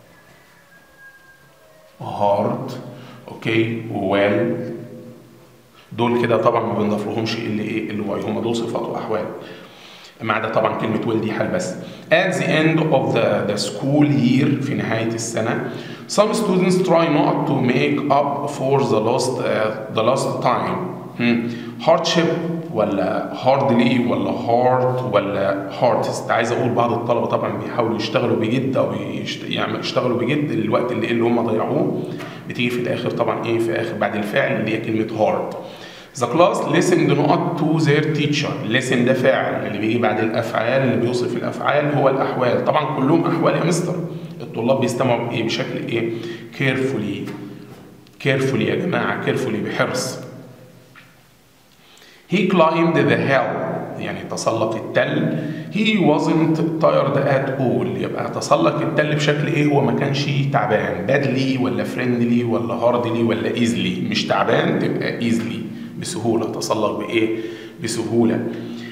هارد اوكي ويل دول كده طبعا ما بنضاف لهمش الا ايه اللي واي هم دول صفات واحوال ما عدا طبعا كلمة ويل دي حال بس. At the end of the, the school year في نهاية السنة some students try not to make up for the lost uh, the lost time. Hmm. hardship ولا hardly ولا hard ولا hardest عايز اقول بعض الطلبه طبعا بيحاولوا يشتغلوا بجد او يشت... يعني يشتغلوا بجد الوقت اللي, اللي هم ضيعوه بتيجي في الاخر طبعا ايه في اخر بعد الفعل اللي هي كلمه hard The class listened not to their teacher. listen ده فاعل اللي بيجي بعد الافعال اللي بيوصف الافعال هو الاحوال. طبعا كلهم احوال يا مستر. الطلاب بيستمعوا بايه؟ بشكل ايه؟ carefully. carefully يا جماعه carefully بحرص. He climbed the hill يعني تسلق التل he wasn't tired at all يبقى تسلق التل بشكل ايه هو ما كانش تعبان badly ولا friendly ولا hardly ولا easily مش تعبان تبقى easily بسهوله تسلق بايه بسهوله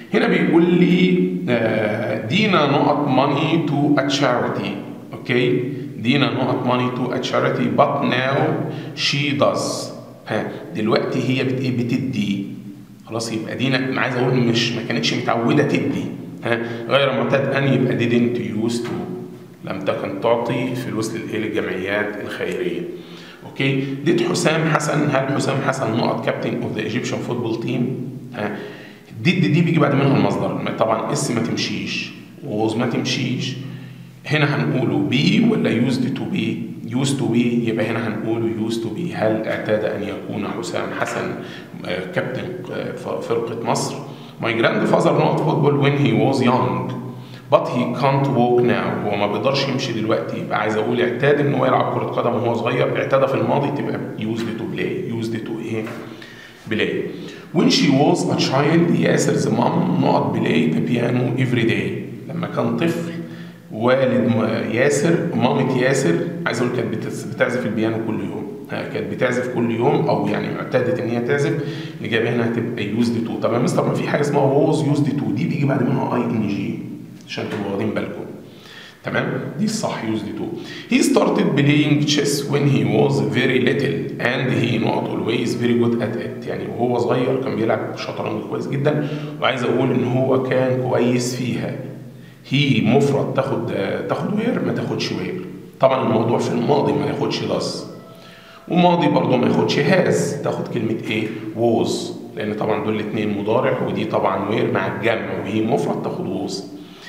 هنا بيقول لي آه، دينا نقط money to a charity اوكي دينا نقط money to a charity but now she does ها دلوقتي هي بت ايه بتدي خلاص يبقى دينا انا عايز اقول مش ما كانتش متعوده تدي ها غير معتاد ان يبقى didn't used to لم تكن تعطي فلوس للايه للجمعيات الخيريه اوكي ديت حسام حسن هل حسام حسن نقط كابتن اوف ذا ايجيبشن فوتبول تيم ها ديد دي بيجي بعد منها المصدر طبعا اس ما تمشيش ووز ما تمشيش هنا هنقوله بي ولا يوزد تو بي يوز تو بي يبقى هنا هنقوله يوز تو بي هل اعتاد ان يكون حسام حسن آه، كابتن آه، ف- فرقه مصر My grandfather not football when he was young but he can't walk now هو ما بيقدرش يمشي دلوقتي يبقى عايز اقول اعتاد ان هو يلعب كره قدم وهو صغير اعتاد في الماضي تبقى used to play used to ايه play when she was a child ياسر's mom not play the piano every day لما كان طفل والد م- ياسر مامة ياسر عايز اقول كانت بتس- بتعزف البيانو كل يوم ها، كانت بتعزف كل يوم او يعني اعتادت ان هي تعزف الاجابه هنا هتبقى يوزد تو طب يا مستر ما في حاجه اسمها ووز يوزد تو دي بيجي بعد منها اي ان جي عشان تبقوا واخدين بالكم تمام دي الصح يوزد تو he started playing chess when he was very little and he not always very good at it يعني وهو صغير كان بيلعب شطرنج كويس جدا وعايز اقول ان هو كان كويس فيها هي مفرد تاخد تاخد وير ما تاخدش وير طبعا الموضوع في الماضي ما ياخدش داس وماضي برضه ما ياخدش هاز تاخد كلمة ايه ووز لأن طبعا دول الاتنين مضارع ودي طبعا وير مع الجمع وهي مفرد تاخد ووز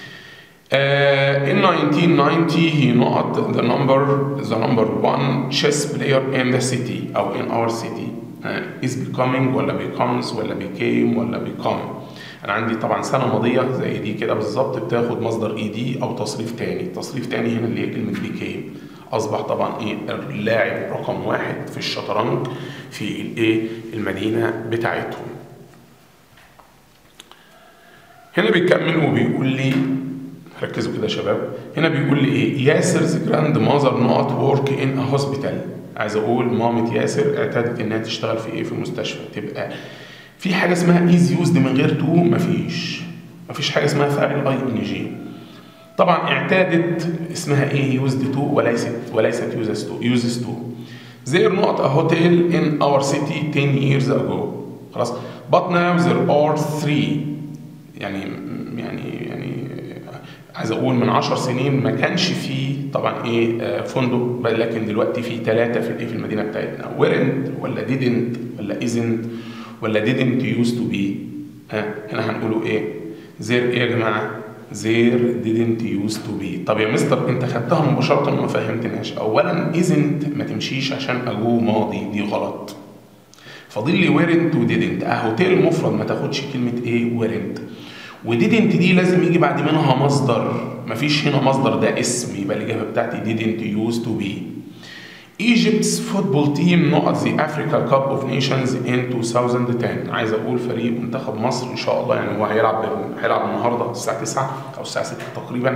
Uh, in 1990 he not the number the number one chess player in the city أو in our city uh, is becoming ولا becomes ولا became ولا become أنا عندي طبعا سنة ماضية زي دي كده بالظبط بتاخد مصدر اي دي أو تصريف تاني تصريف تاني هنا اللي هي كلمة became أصبح طبعا إيه اللاعب رقم واحد في الشطرنج في الإيه المدينة بتاعتهم هنا بيكمل وبيقول لي ركزوا كده يا شباب هنا بيقول لي ايه ياسر's جراند ماذر نوت ورك ان ا هوسبيتال عايز اقول مامة ياسر اعتادت انها تشتغل في ايه في مستشفى تبقى في حاجه اسمها ايز يوزد من غير تو مفيش مفيش حاجه اسمها فاعل اي ان جي طبعا اعتادت اسمها ايه يوزد تو وليست وليست يوزز تو يوزز تو There not a hotel in our city 10 years ago خلاص but now there are three يعني يعني يعني عايز اقول من 10 سنين ما كانش فيه طبعا ايه آه، فندق بل لكن دلوقتي في ثلاثه في الايه في المدينه بتاعتنا weren't ولا didn't ولا isn't ولا didn't used to be ها هنا هنقوله ايه there ايه يا جماعه there didn't used to be طب يا مستر انت خدتها مباشره وما فهمتناش اولا isn't ما تمشيش عشان اجو ماضي دي غلط فاضل لي weren't و didn't اه هوتيل مفرد ما تاخدش كلمه ايه weren't وديدنت دي لازم يجي بعد منها مصدر مفيش هنا مصدر ده اسم يبقى الاجابه بتاعتي didn't used to be Egypt's football team نقط the Africa Cup of Nations in 2010 عايز اقول فريق منتخب مصر ان شاء الله يعني هو هيلعب هيلعب النهارده الساعه 9 او الساعه 6 تقريبا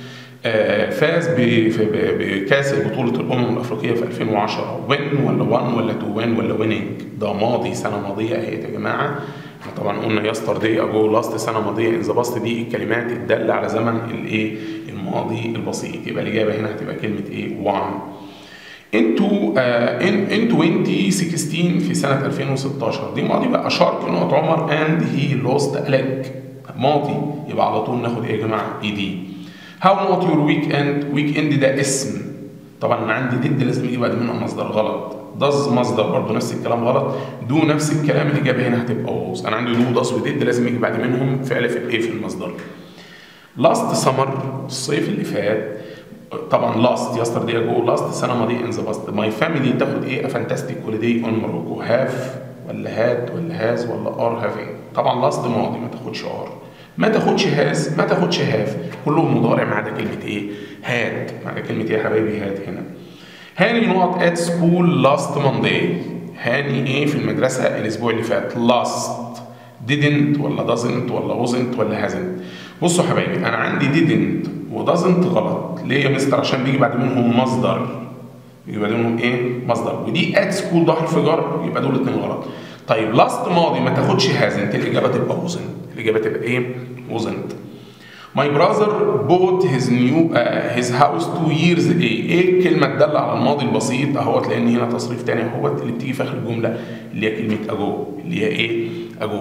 آه، فاز ب- في- ب- بكاس بطوله الامم الافريقيه في 2010 وين ولا وان ولا تو وين ولا ويننج ده ماضي سنه ماضيه اهي يا جماعه احنا طبعا قلنا يستر دي اجو لاست سنه ماضيه ان ذا باست دي الكلمات الداله على زمن الايه الماضي البسيط يبقى الاجابه هنا هتبقى كلمه ايه وان انتو آه ان ان 2016 في سنه 2016 دي ماضي بقى شارك نقط عمر اند هي لوست ليج ماضي يبقى على طول ناخد ايه يا جماعه اي دي هاو نوت يور ويك اند ويك اند ده اسم طبعا انا عندي ديد لازم يجي بعد منها مصدر غلط داز مصدر برضه نفس الكلام غلط دو نفس الكلام الاجابه هنا هتبقى ووز انا عندي دو داس وديد لازم يجي بعد منهم فعل في الايه في المصدر لاست سمر الصيف اللي فات طبعا لاست يستر دي جو لاست سنه ماضيه ان ذا باست ماي فاميلي تاخد ايه افانتاستيك هوليداي اون موروكو هاف ولا هاد ولا هاز ولا ار هافينج طبعا لاست ماضي ما تاخدش ار ما تاخدش هاز ما تاخدش هاف كلهم مضارع ما عدا كلمه ايه هاد ما عدا كلمه ايه يا حبايبي هاد هنا هاني نقط ات سكول لاست مانداي هاني ايه في المدرسه الاسبوع اللي فات لاست didn't ولا doesn't ولا wasn't ولا hasn't بصوا يا حبايبي انا عندي didn't و doesn't غلط ليه يا مستر عشان بيجي بعد منهم مصدر بيجي بعد منهم ايه مصدر ودي at school ده حرف جر يبقى دول اتنين غلط طيب لاست ماضي ما تاخدش هازنت الاجابه تبقى وزنت الاجابه تبقى ايه وزنت My brother bought his new uh, his house two years ago. ايه الكلمة تدل على الماضي البسيط اهوت لان هنا تصريف تاني اهوت اللي بتيجي في اخر الجملة اللي هي كلمة ago اللي هي ايه؟ ago.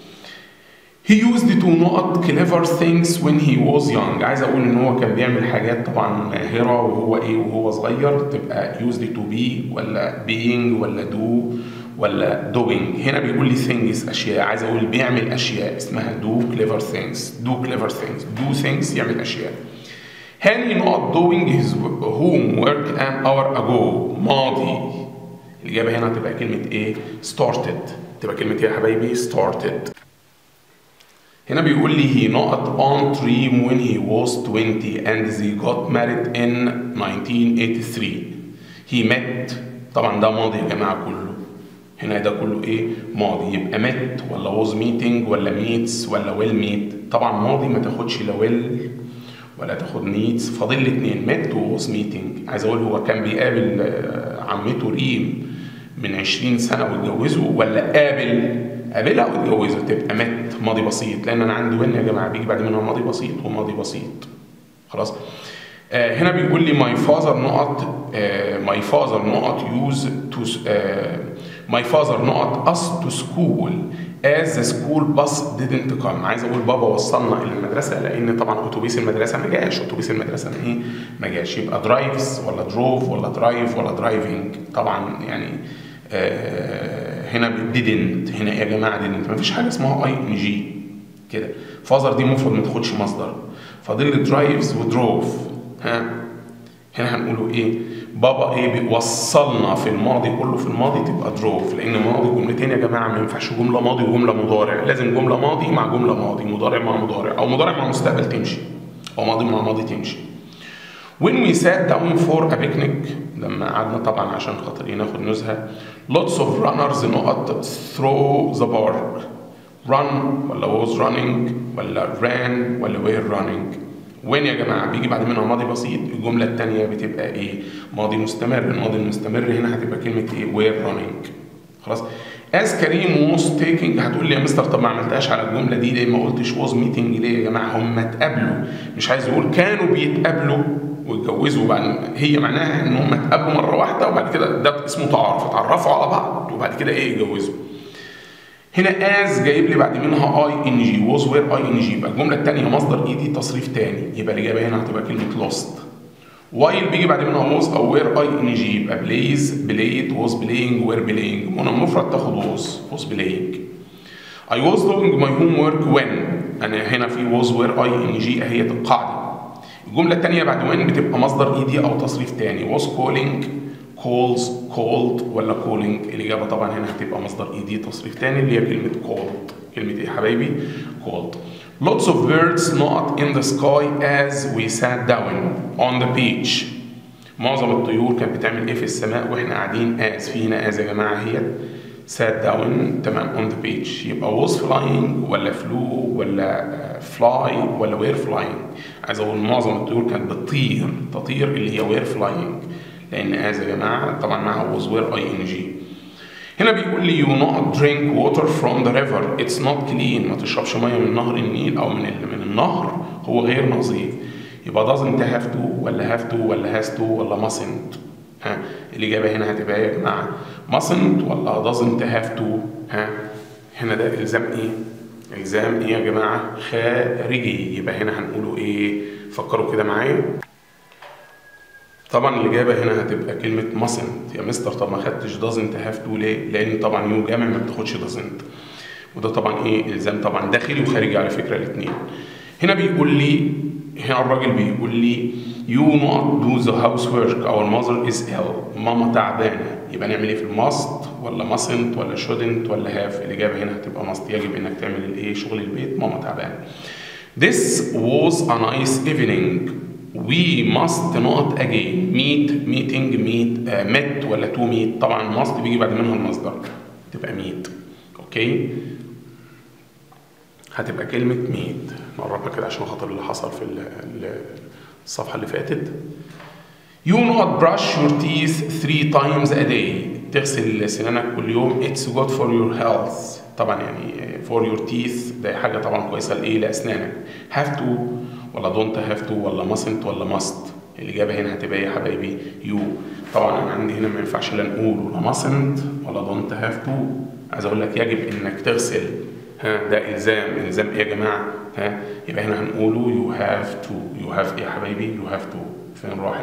He used to not clever things when he was young. عايز اقول ان هو كان بيعمل حاجات طبعا ماهرة وهو ايه وهو صغير تبقى used to be ولا being ولا do ولا doing هنا بيقول لي things اشياء عايز اقول بيعمل اشياء اسمها do clever things do clever things do things يعمل اشياء هاني not doing his homework an hour ago ماضي الاجابه هنا تبقى كلمه ايه started تبقى كلمه ايه يا حبايبي started هنا بيقول لي he not on dream when he was 20 and they got married in 1983 he met طبعا ده ماضي يا جماعه كله هنا ده كله ايه ماضي يبقى مت ولا ووز ميتنج ولا ميتس ولا ويل ميت طبعا ماضي ما تاخدش لا ويل ولا تاخد ميتس فاضل لي اتنين مت ووز ميتنج عايز اقول هو كان بيقابل عمته ريم من 20 سنه واتجوزوا ولا قابل قابلها واتجوزوا تبقى مت ماضي بسيط لان انا عندي وين يا جماعه بيجي بعد منها ماضي بسيط وماضي بسيط خلاص آه هنا بيقول لي my father not آه my father not use to آه my father not us to school as the school bus didn't come عايز اقول بابا وصلنا الى المدرسه لان طبعا اتوبيس المدرسه ما جاش اتوبيس المدرسه ايه ما جاش يبقى درايفز ولا دروف ولا درايف ولا درايفنج طبعا يعني آه هنا didn't هنا يا جماعه didn't ما فيش حاجه اسمها اي ان جي كده فازر دي مفرد ما تاخدش مصدر فاضل لي درايفز ودروف ها هنا هنقوله ايه بابا ايه بيوصلنا في الماضي كله في الماضي تبقى دروف لان ماضي جملتين يا جماعه ما ينفعش جمله ماضي وجمله مضارع لازم جمله ماضي مع جمله ماضي مضارع مع مضارع او مضارع مع مستقبل تمشي او ماضي مع ماضي تمشي When we sat down for a picnic لما قعدنا طبعا عشان خاطر ايه ناخد نزهه lots of runners نقط through the park run ولا was running ولا ran ولا were running وين يا جماعه بيجي بعد منها ماضي بسيط الجمله الثانيه بتبقى ايه ماضي مستمر الماضي المستمر هنا هتبقى كلمه ايه وير رانينج خلاص از كريم was taking هتقول لي يا مستر طب ما عملتهاش على الجمله دي ليه ما قلتش was meeting ليه يا جماعه هم اتقابلوا مش عايز اقول كانوا بيتقابلوا واتجوزوا بعد هي معناها ان هم اتقابلوا مره واحده وبعد كده ده اسمه تعارف اتعرفوا على بعض وبعد كده ايه اتجوزوا هنا از جايب لي بعد منها اي ان جي ووز وير اي ان جي يبقى الجمله الثانيه مصدر اي دي تصريف ثاني يبقى الاجابه هنا هتبقى كلمه لوست وايل بيجي بعد منها ووز او وير اي ان جي يبقى بلايز بلايد ووز بلاينج وير بلاينج هنا المفرد تاخد ووز ووز بلاينج I was doing my homework when انا هنا في ووز وير اي ان جي اهي القاعده الجمله الثانيه بعد when بتبقى مصدر اي دي او تصريف ثاني was calling calls called ولا calling الإجابة طبعا هنا هتبقى مصدر اي دي تصريف تاني اللي هي كلمة called كلمة ايه يا حبايبي called lots of birds not in the sky as we sat down on the beach معظم الطيور كانت بتعمل ايه في السماء واحنا قاعدين as في هنا as يا جماعة هي sat down تمام on the beach يبقى was flying ولا flew ولا fly ولا were flying عايز اقول معظم الطيور كانت بتطير تطير اللي هي were flying لان از يا جماعه طبعا معها was where اي ان جي هنا بيقول لي you not drink water from the river it's not clean ما تشربش ميه من نهر النيل او من من النهر هو غير نظيف يبقى doesn't have to ولا have to ولا has to ولا mustn't ها الاجابه هنا هتبقى يا جماعه mustn't ولا doesn't have to ها هنا ده الزام ايه الزام ايه يا جماعه خارجي يبقى هنا هنقوله ايه فكروا كده معايا طبعا الإجابة هنا هتبقى كلمة mustn't يا مستر طب ما خدتش doesn't have to ليه؟ لأن طبعا يو جامع ما بتاخدش doesn't وده طبعا إيه إلزام طبعا داخلي وخارجي على فكرة الاتنين هنا بيقول لي هنا الراجل بيقول لي you not do the housework our mother is ill ماما تعبانة يبقى نعمل ايه في الماست ولا mustn't ولا shouldn't ولا have الإجابة هنا هتبقى must يجب إنك تعمل الايه شغل البيت ماما تعبانة This was a nice evening we must not again meet meeting meet uh, met ولا to meet طبعا must بيجي بعد منها المصدر تبقى meet اوكي هتبقى كلمة meet نقربها كده عشان خاطر اللي حصل في الصفحة اللي فاتت You not brush your teeth three times a day تغسل سنانك كل يوم اتس جود فور يور هيلث طبعا يعني فور يور تيث ده حاجه طبعا كويسه لايه لاسنانك هاف تو ولا دونت هاف تو ولا ماسنت ولا ماست الاجابه هنا هتبقى ايه يا حبايبي يو طبعا انا عندي هنا ما ينفعش لا نقول ولا ماسنت ولا دونت هاف تو عايز اقول لك يجب انك تغسل ها ده الزام الزام ايه يا جماعه ها يبقى هنا هنقوله يو هاف تو يو هاف ايه يا حبايبي يو هاف تو فين راحت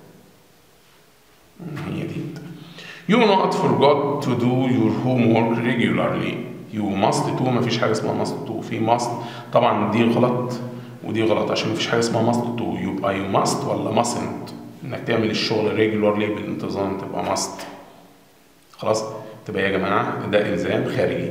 هي دي You not forgot to do your homework regularly. You must do مفيش حاجة اسمها must do في must طبعا دي غلط ودي غلط عشان مفيش حاجة اسمها must do يبقى you must ولا mustn't انك تعمل الشغل regularly بالانتظام تبقى must خلاص تبقى يا جماعة ده إلزام خارجي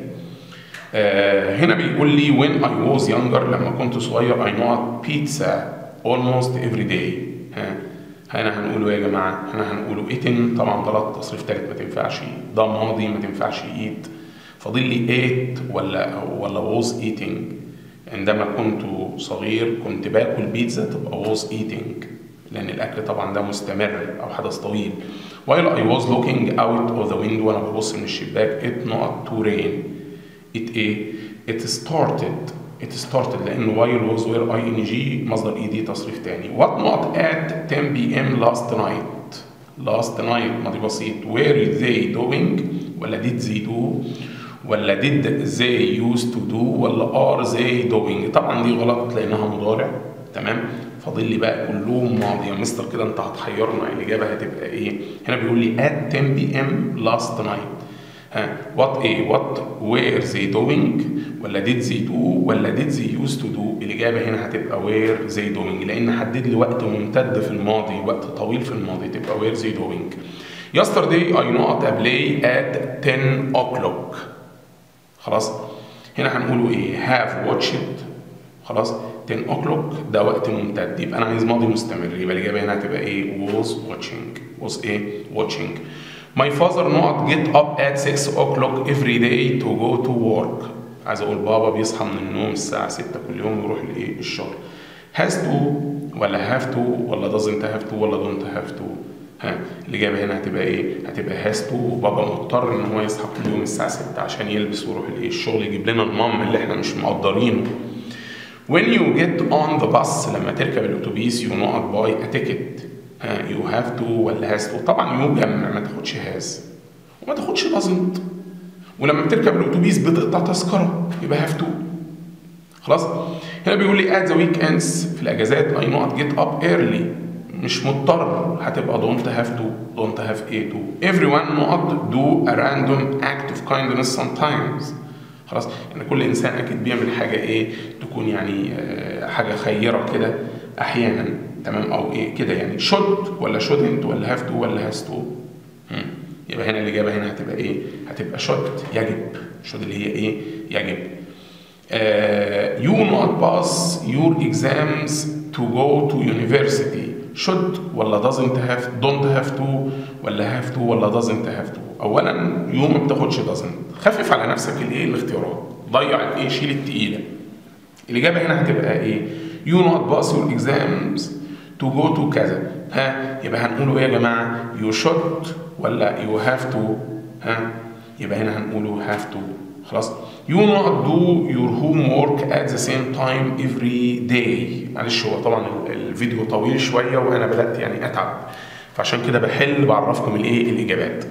آه هنا بيقول لي when I was younger لما كنت صغير I know pizza almost every day ها هنا هنقوله يا جماعة هنا هنقوله eating طبعا غلط تصريف تالت ما تنفعش ده ماضي ما تنفعش eat فاضل لي ate ولا ولا was eating عندما كنت صغير كنت باكل بيتزا تبقى was eating لأن الأكل طبعا ده مستمر أو حدث طويل while I was looking out of the window وأنا ببص من الشباك it not to rain it إيه it started it started لأن while was where ing مصدر اي دي تصريف تاني what not at 10 p.m. last night last night ماضي بسيط where they doing ولا did they do ولا did they used to do ولا are they doing طبعا دي غلط لأنها مضارع تمام فاضل لي بقى كلهم ماضي يا مستر كده انت هتحيرنا الاجابه هتبقى ايه هنا بيقول لي at 10 p.m. last night ها what ايه what were they doing ولا did they do ولا did they used to do الإجابة هنا هتبقى were they doing لأن حدد لي وقت ممتد في الماضي وقت طويل في الماضي تبقى were they doing yesterday I not a play at 10 o'clock خلاص هنا هنقوله ايه have watched خلاص 10 o'clock ده وقت ممتد يبقى انا عايز ماضي مستمر يبقى الاجابه هنا هتبقى ايه was watching was ايه watching My father not get up at 6 o'clock every day to go to work. عايز اقول بابا بيصحى من النوم الساعة 6 كل يوم ويروح لايه الشغل. has to ولا have to ولا doesn't have to ولا don't have to. ها الإجابة هنا هتبقى إيه؟ هتبقى has to وبابا مضطر إن هو يصحى كل يوم الساعة 6 عشان يلبس ويروح الإيه الشغل يجيب لنا المام اللي إحنا مش مقدرينه. When you get on the bus لما تركب الأتوبيس you not buy a ticket. يو هاف تو ولا هاز تو طبعا يو جمع ما تاخدش هاز وما تاخدش دازنت ولما بتركب الاتوبيس بتقطع تذكره يبقى هاف تو خلاص هنا بيقول لي ات ذا ويك اندز في الاجازات اي نوت جيت اب ايرلي مش مضطر هتبقى دونت هاف تو دونت هاف ايه تو ايفري ون نوت دو ا راندوم اكت اوف كايندنس sometimes خلاص يعني كل انسان اكيد بيعمل حاجه ايه تكون يعني حاجه خيره كده احيانا تمام او ايه كده يعني should ولا shouldn't ولا have to ولا has to يبقى هنا الاجابه هنا هتبقى ايه هتبقى should يجب should اللي هي ايه يجب uh, you not pass your exams to go to university should ولا doesn't have don't have to ولا have to ولا doesn't have to اولا يو ما بتاخدش doesn't خفف على نفسك الايه الاختيارات ضيع الايه شيل التقيله الاجابه هنا هتبقى ايه you not pass your exams to go to كذا ها يبقى هنقوله ايه يا جماعه you should ولا you have to ها يبقى هنا هنقوله have to خلاص you not do your homework at the same time every day معلش هو طبعا الفيديو طويل شويه وانا بدات يعني اتعب فعشان كده بحل بعرفكم الايه الاجابات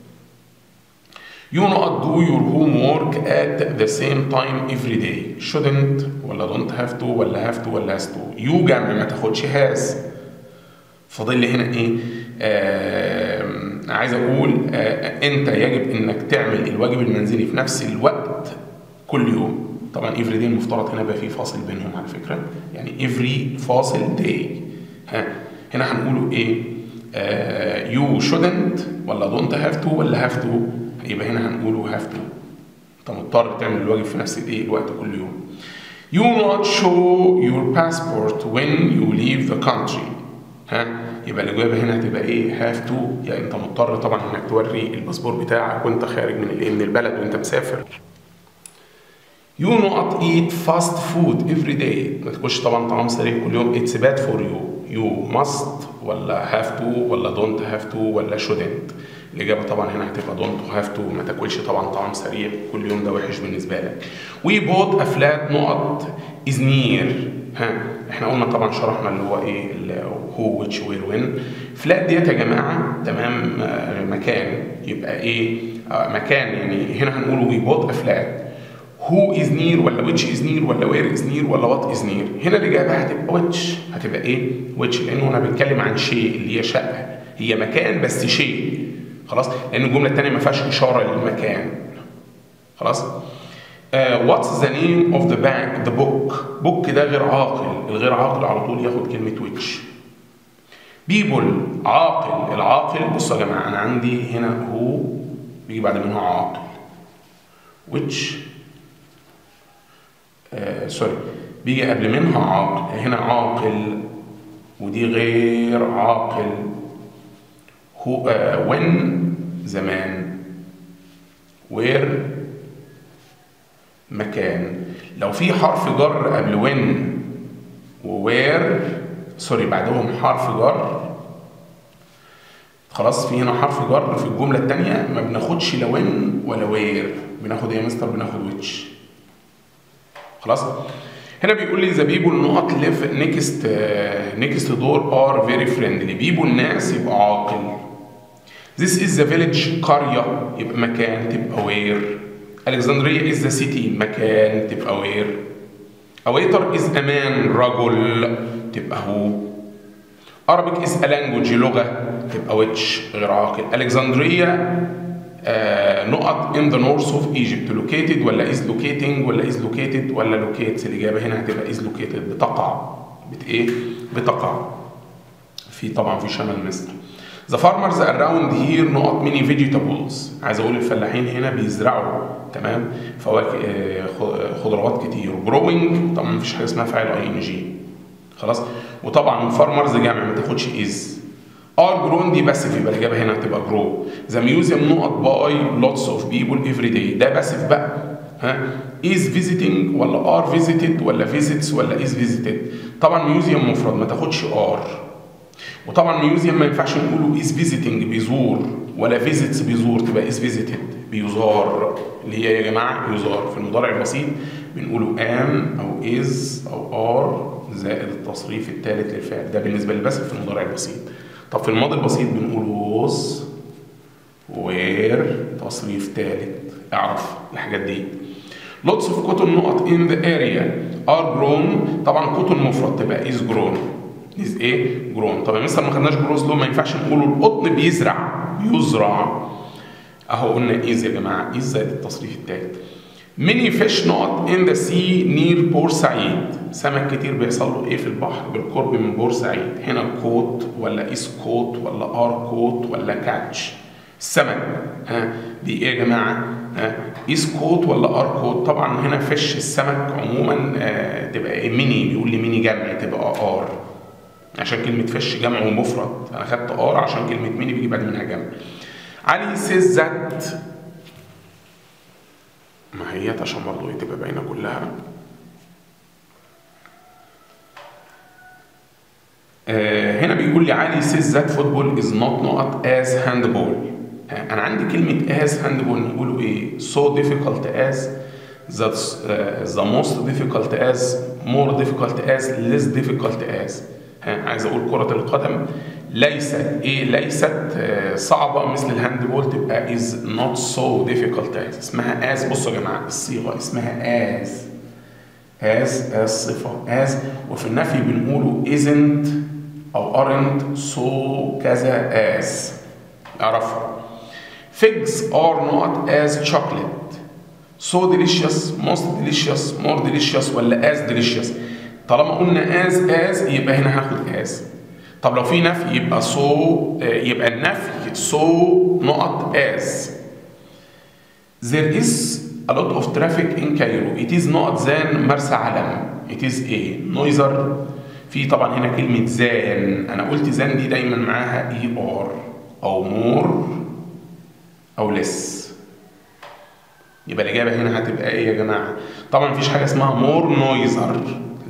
You not do your homework at the same time every day. Shouldn't ولا don't have to ولا have to ولا has to. You جمع ما تاخدش has. فاضل لي هنا ايه؟ آه عايز اقول آه انت يجب انك تعمل الواجب المنزلي في نفس الوقت كل يوم. طبعا every day المفترض هنا يبقى في فاصل بينهم على فكره. يعني every فاصل day. ها هنا هنقوله ايه؟ آه you shouldn't ولا don't have to ولا have to. يبقى هنا هنقوله have to انت مضطر تعمل الواجب في نفس الايه الوقت كل يوم you not show your passport when you leave the country ها يبقى الاجابه هنا هتبقى ايه have to يعني انت مضطر طبعا انك توري الباسبور بتاعك وانت خارج من الايه من البلد وانت مسافر You not eat fast food every day ما تاكلش طبعا طعام سريع كل يوم it's bad for you you must ولا have to ولا don't have to ولا shouldn't الاجابه طبعا هنا هتبقى دونت هاف تو ما تاكلش طبعا طعام سريع كل يوم ده وحش بالنسبه لك وي بوت افلات نقط از نير ها احنا قلنا طبعا شرحنا اللي هو ايه هو ويتش وير وين فلات ديت يا جماعه تمام آه مكان يبقى ايه آه مكان يعني هنا هنقول وي بوت افلات هو از نير ولا ويتش از نير ولا وير از نير ولا وات از نير هنا الاجابه هتبقى ويتش هتبقى ايه ويتش لانه انا بتكلم عن شيء اللي هي شقه هي مكان بس شيء خلاص لان الجمله الثانيه ما فيهاش اشاره للمكان خلاص واتس ذا نيم اوف ذا بانك ذا بوك بوك ده غير عاقل الغير عاقل على طول ياخد كلمه ويتش بيبل عاقل العاقل بصوا يا جماعه انا عندي هنا هو بيجي بعد منه عاقل which آه سوري بيجي قبل منها عاقل هنا عاقل ودي غير عاقل هو آه when زمان where مكان لو في حرف جر قبل when ووير سوري بعدهم حرف جر خلاص في هنا حرف جر في الجملة التانية ما بناخدش لا when ولا وير بناخد ايه يا مستر بناخد ويتش خلاص هنا بيقول لي ذا بيبول نقط ليف نيكست نيكست دور ار فيري فريندلي بيبول الناس يبقى عاقل This is the village قرية يبقى مكان تبقى وير Alexandria is the city مكان تبقى وير A waiter is a man رجل تبقى هو Arabic is a language لغة تبقى which غير عاقل Alexandria آه نقط in the north of Egypt located ولا is locating ولا is located ولا locates الإجابة هنا هتبقى is located بتقع بت إيه؟ بتقع في طبعا في شمال مصر The farmers around here نقط many vegetables عايز اقول الفلاحين هنا بيزرعوا تمام فواكه خضروات كتير growing طبعا مفيش حاجه اسمها فاعل اي ان جي خلاص وطبعا farmers جامع ما تاخدش is are grown دي باسف يبقى الاجابه هنا هتبقى grow the museum نقط by lots of people every day ده باسف بقى ها is visiting ولا are visited ولا visits ولا is visited طبعا museum مفرد ما تاخدش are وطبعا ميوزيوم ما ينفعش نقوله از فيزيتنج بيزور ولا فيزيتس بيزور تبقى از فيزيتد بيزار اللي هي يا جماعه يزار في المضارع البسيط بنقوله ام او از او ار زائد التصريف الثالث للفعل ده بالنسبه للبسط في المضارع البسيط طب في الماضي البسيط بنقول ووز وير تصريف ثالث اعرف الحاجات دي lots of cotton نقط in the area are grown طبعا cotton مفرد تبقى is grown از ايه؟ جرون طب يا مستر ما خدناش جروز لو ما ينفعش نقول القطن بيزرع بيزرع اهو قلنا ايز يا جماعه ايز زائد التصريف الثالث ميني فيش نوت ان ذا سي نير بورسعيد سمك كتير بيحصل له ايه في البحر بالقرب من بورسعيد هنا كوت ولا اس كوت ولا ار كوت ولا كاتش السمك ها دي ايه يا جماعه ها اس كوت ولا ار كوت طبعا هنا فيش السمك عموما آه تبقى إيه ميني بيقول لي ميني جمع تبقى ار عشان كلمة فش جمع ومفرد أنا خدت آر عشان كلمة ميني بيجي بعد منها جمع علي سيز ذات ما هي عشان برضه ايه تبقى باينة كلها آه هنا بيقول لي علي سيز ذات فوتبول از نوت نقط از هاند بول انا عندي كلمة از هاند بول نقوله ايه so difficult as that's uh, the most difficult as more difficult as less difficult as عايز اقول كرة القدم ليست ايه ليست صعبة مثل الهاند بول تبقى is not so difficult as اسمها as بصوا يا جماعة الصيغة اسمها as as as صفة as وفي النفي بنقوله isn't أو aren't so كذا as اعرفها figs are not as chocolate so delicious most delicious more delicious ولا as delicious طالما قلنا از از يبقى هنا هاخد از طب لو في نفي يبقى سو so, يبقى النفي سو so نقط از there is a lot of traffic in Cairo it is not than مرسى علم it is a neither في طبعا هنا كلمة زان أنا قلت زان دي دايما معاها اي ار أو مور أو لس يبقى الإجابة هنا هتبقى إيه يا جماعة؟ طبعا مفيش حاجة اسمها مور نويزر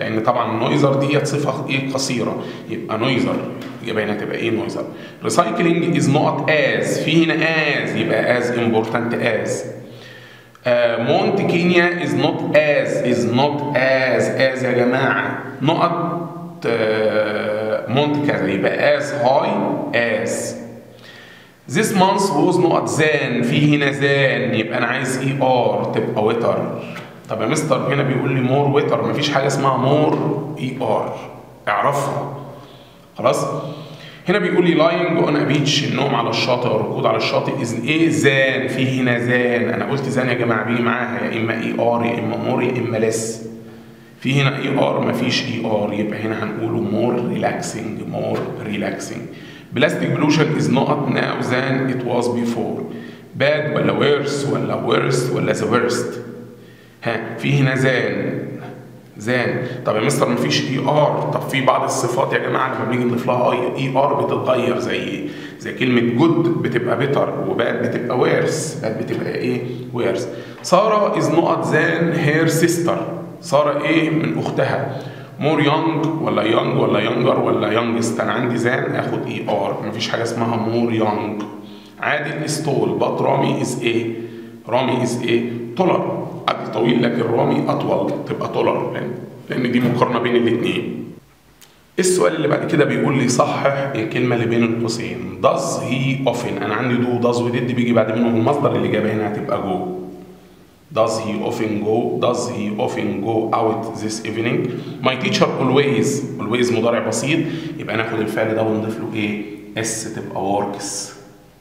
لان طبعا نويزر ديت صفه ايه قصيره يبقى نويزر يبقى هنا تبقى ايه نويزر ريسايكلينج از نوت از في هنا از يبقى از امبورتنت از مونت كينيا از نوت از از نوت از از يا جماعه نقط مونت كذا يبقى از هاي از This month was not زان في هنا زان يبقى انا عايز اي ار تبقى وتر طب يا مستر هنا بيقول لي مور وتر مفيش حاجه اسمها مور اي ار اعرفها خلاص هنا بيقول لي لاينج اون بيتش النوم على الشاطئ والركود على الشاطئ از ايه زان في هنا زان انا قلت زان يا جماعه بيجي معاها يا اما اي ار يا اما مور يا اما لس في هنا اي ار مفيش اي ار يبقى هنا هنقوله مور ريلاكسنج مور ريلاكسنج بلاستيك بلوشن از نوت ناو ذان ات واز بيفور باد ولا ويرس ولا ورست ولا ذا ورست ها في هنا زان زان طب يا مستر مفيش اي ار طب في بعض الصفات يا جماعه لما بنيجي نضيف لها اي اي ار بتتغير زي ايه زي كلمه جود بتبقى بيتر وباد بتبقى ويرس باد بتبقى ايه ويرس ساره از نوت ذان هير سيستر ساره ايه من اختها مور يونج ولا يونج ولا يونجر ولا يونجست انا عندي زان اخد اي ار مفيش حاجه اسمها مور يونج عادل استول بط رامي از ايه رامي از ايه تولر عادل طويل لكن رامي اطول تبقى تولر لان لان دي مقارنه بين الاثنين السؤال اللي بعد كده بيقول لي صحح الكلمه اللي بين القوسين does he often انا عندي دو does ودid بيجي بعد منهم المصدر الاجابه هنا هتبقى جو Does he often go? Does he often go out this evening? My teacher always always مضارع بسيط يبقى ناخد الفعل ده ونضيف له ايه؟ اس تبقى works.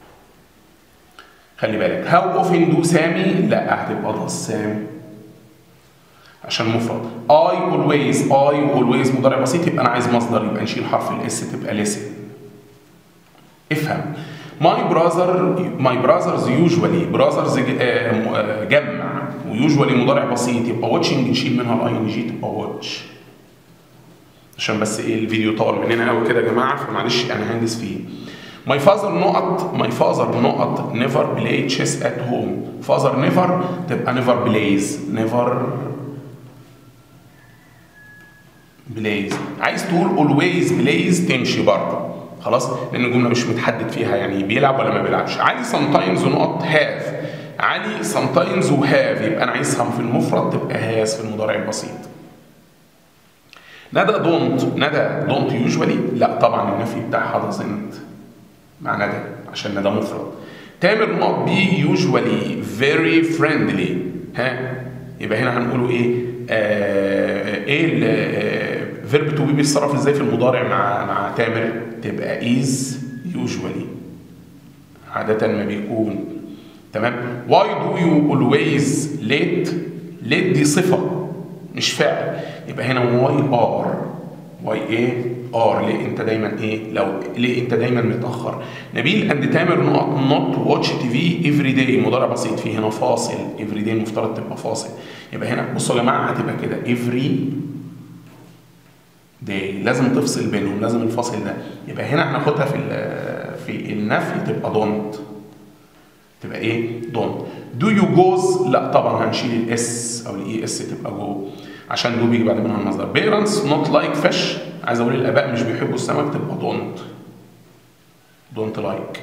خلي بالك how often do سامي؟ لا هتبقى does سامي. عشان مفرد. I always I always مضارع بسيط يبقى انا عايز مصدر يبقى نشيل حرف الاس تبقى listen. افهم. My brother my brothers usually brothers جمع ويوجوالي مضارع بسيط يبقى واتشنج نشيل منها الاي ان جي تبقى واتش عشان بس ايه الفيديو طول مننا قوي كده يا جماعه فمعلش انا هندس فيه My father نقط my father نقط never play chess at home father never تبقى never plays never plays عايز تقول always plays تمشي برضه خلاص لان الجمله مش متحدد فيها يعني بيلعب ولا ما بيلعبش علي sometimes نقط have علي sometimes وهاف يبقى انا عايزها في المفرد تبقى هاز في المضارع البسيط ندى دونت ندى دونت يوجوالي لا طبعا النفي بتاعها doesn't مع ندى عشان ندى مفرد تامر نوت بي يوجوالي فيري فريندلي ها يبقى هنا هنقوله ايه آه ايه الفيرب تو بي بيتصرف ازاي في المضارع مع مع تامر تبقى از يوجوالي عادة ما بيكون تمام why do you always late late دي صفة مش فعل يبقى هنا why are why ايه are ليه انت دايما ايه لو ليه انت دايما متاخر نبيل اند تامر نوت نوت واتش تي في افري داي مضارع بسيط فيه هنا فاصل افري داي المفترض تبقى فاصل يبقى هنا بصوا يا جماعه هتبقى كده افري داي لازم تفصل بينهم لازم الفاصل ده يبقى هنا هناخدها في في النفي تبقى دونت تبقى ايه دونت دو يو جوز لا طبعا هنشيل الاس او الاي اس تبقى جو عشان دو بيجي بعد منها المصدر بيرنتس نوت لايك فيش عايز اقول الاباء مش بيحبوا السمك تبقى دونت دونت لايك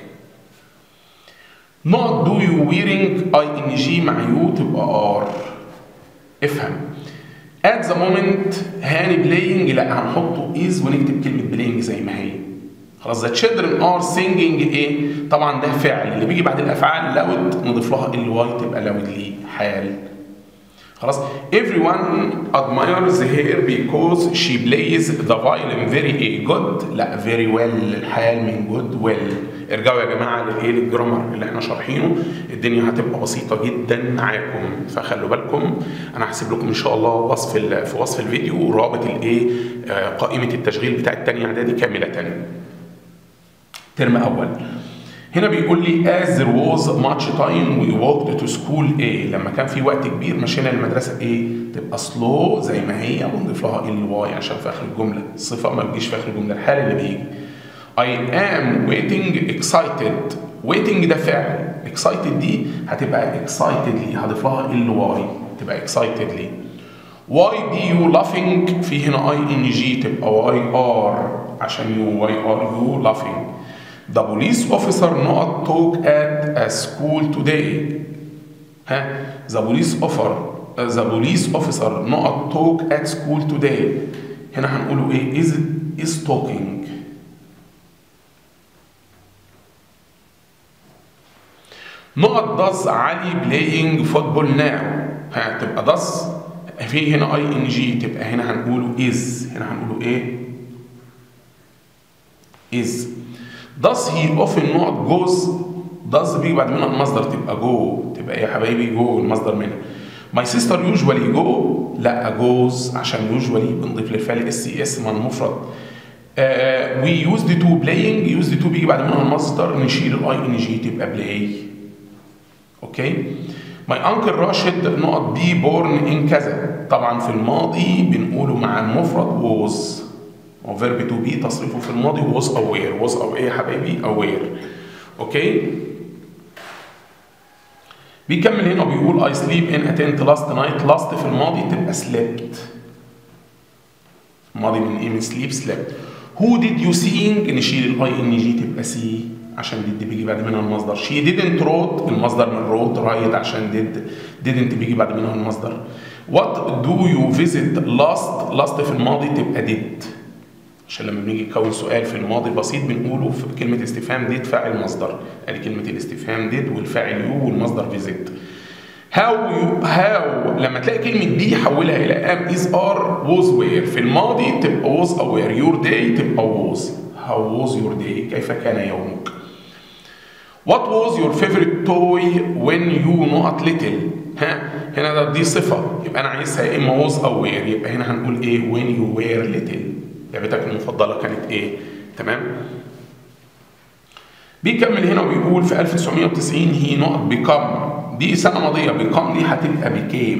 نوت دو يو ويرنج اي ان جي مع يو تبقى ار افهم at the moment هاني بلاينج لا هنحطه is ونكتب كلمه بلاينج زي ما هي خلاص the children are singing ايه طبعا ده فعل اللي بيجي بعد الافعال loud نضيف لها ال واي تبقى loudly حال خلاص everyone admires her because she plays the violin very eh, good لا very well الحال من good well ارجعوا يا جماعه للايه للجرامر اللي احنا شارحينه الدنيا هتبقى بسيطه جدا معاكم فخلوا بالكم انا هسيب لكم ان شاء الله وصف في وصف الفيديو رابط الايه قائمه التشغيل بتاع الثانيه اعدادي كامله ترم اول هنا بيقول لي as there was much time we walked to school A لما كان في وقت كبير مشينا للمدرسة A تبقى slow زي ما هي ونضيف لها ال واي عشان في آخر الجملة الصفة ما بتجيش في آخر الجملة الحال اللي بيجي I am waiting excited waiting ده فعل excited دي هتبقى excitedly هضيف لها ال واي تبقى excitedly why be you laughing في هنا اي ان جي تبقى واي ار عشان يو واي ار يو laughing the police officer not talk at a school today ها the police officer the police officer not talk at school today هنا هنقوله ايه is is talking نقط does علي playing football now هتبقى does في هنا اي ان جي تبقى هنا هنقوله is هنا هنقوله ايه is does he often نقط goes does بيجي بعد منها المصدر تبقى go تبقى ايه يا حبايبي go المصدر منها my sister usually go لا goes عشان usually بنضيف للفعل اس اس من المفرد uh, we used to playing used to بيجي بعد منها المصدر نشيل الاي ان جي تبقى play اوكي ماي انكل راشد نقط بي بورن ان كذا طبعا في الماضي بنقوله مع المفرد ووز هو فيرب تو بي تصريفه في الماضي ووز اوير ووز او ايه يا حبايبي اوير اوكي بيكمل هنا وبيقول اي سليب ان اتنت لاست نايت لاست في الماضي تبقى سليبت الماضي من ايه من سليب سليبت هو ديد يو سينج نشيل الاي ان جي تبقى سي عشان ديد بيجي بعد منها المصدر شي didn't wrote المصدر من wrote رايت عشان ديد didn't بيجي بعد منها المصدر what do you visit last last في الماضي تبقى did عشان لما بنيجي نكون سؤال في الماضي بسيط بنقوله في كلمة استفهام did فاعل مصدر ادي كلمة الاستفهام did والفاعل يو والمصدر visit how you how لما تلاقي كلمة دي حولها إلى am is are was where في الماضي تبقى was aware your day تبقى was how was your day كيف كان يومك What was your favorite toy when you not little؟ ها هنا ده دي صفة يبقى أنا عايزها يا إما was أو were يبقى هنا هنقول إيه when you were little لعبتك المفضلة كانت إيه؟ تمام؟ بيكمل هنا وبيقول في 1990 هي نقط become دي سنة ماضية become دي هتبقى became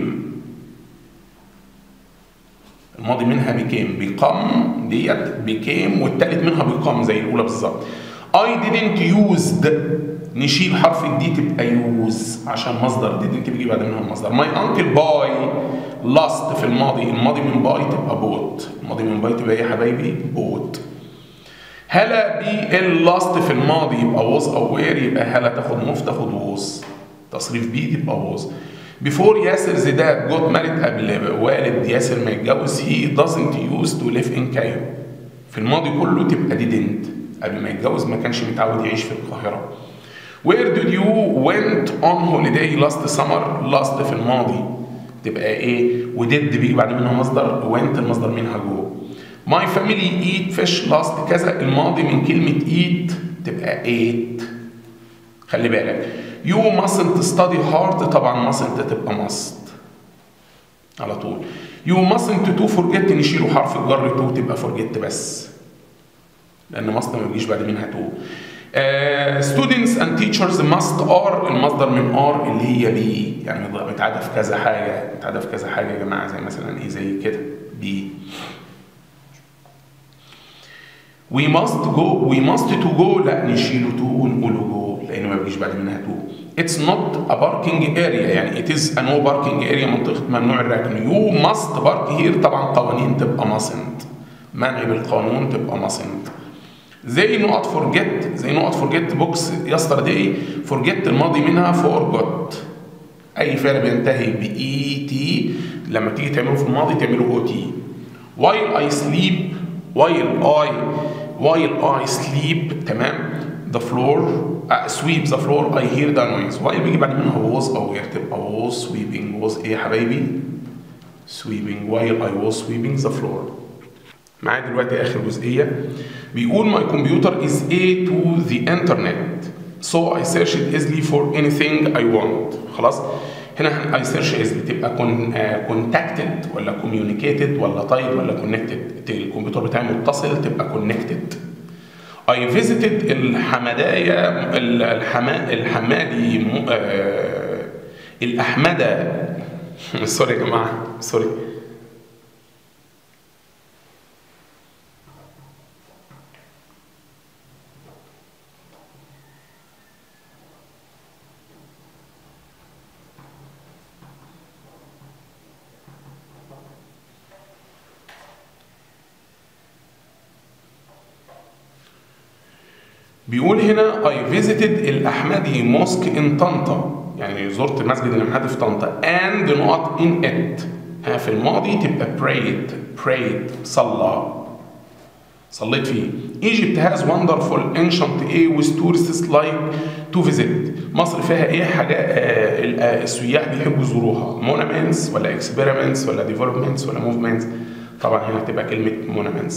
الماضي منها became become ديت became والتالت منها become زي الأولى بالظبط I didn't used نشيل حرف الدي تبقى use عشان مصدر didn't بيجي بعد منها المصدر my uncle buy lost في الماضي الماضي من باي تبقى بوت الماضي من باي تبقى ايه يا حبايبي بوت هلا بي اللاست في الماضي يبقى was او where يبقى هلا تاخد موف تاخد was تصريف بي تبقى was before ياسر زيدان جوت مارد قبل والد ياسر ما يتجوز he doesn't use to live in Cairo في الماضي كله تبقى didn't قبل ما يتجوز ما كانش متعود يعيش في القاهرة Where did you went on holiday last summer last في الماضي تبقى ايه وديد بيجي بعد منها مصدر went المصدر منها جو My family eat fish last كذا الماضي من كلمة eat تبقى ate خلي بالك you mustn't study hard طبعا mustn't تبقى must على طول you mustn't to forget نشيله حرف الجر to تبقى forget بس لان must ما بيجيش بعد منها to Uh, students and teachers must are المصدر من are اللي هي بي يعني متعادة في كذا حاجة متعادة في كذا حاجة يا جماعة زي مثلا ايه زي كده بي we must go we must to go لا نشيله to ونقوله go لأنه ما بيجيش بعد منها to it's not a parking area يعني it is a no parking area منطقة ممنوع الركن you must park here طبعا قوانين تبقى mustn't منع بالقانون تبقى mustn't زي نقط فورجيت زي نقط فورجيت بوكس يسترداي فورجيت الماضي منها فورجوت اي فعل بينتهي باي تي لما تيجي تعمله في الماضي تعمله او تي while I sleep while I while I sleep تمام the floor uh, sweep the floor I hear the noise while بيجي بعد منها was او where تبقى was sweeping was ايه يا حبايبي sweeping while I was sweeping the floor معايا دلوقتي اخر جزئيه بيقول my computer is a to the internet so I search it easily for anything I want خلاص هنا I search easily تبقى كون contacted ولا communicated ولا tied ولا connected الكمبيوتر بتاعي متصل تبقى connected I visited الحمدايا الحما الحمادي آه الأحمدة سوري يا جماعة سوري بيقول هنا I visited الأحمدي موسك in طنطا يعني زرت مسجد الأحمدي في طنطا and not in it ها في الماضي تبقى prayed prayed صلى صليت فيه Egypt has wonderful ancient A with tourists like to visit مصر فيها ايه حاجة آه السياح بيحبوا يزوروها monuments ولا experiments ولا developments ولا movements طبعا هنا تبقى كلمة monuments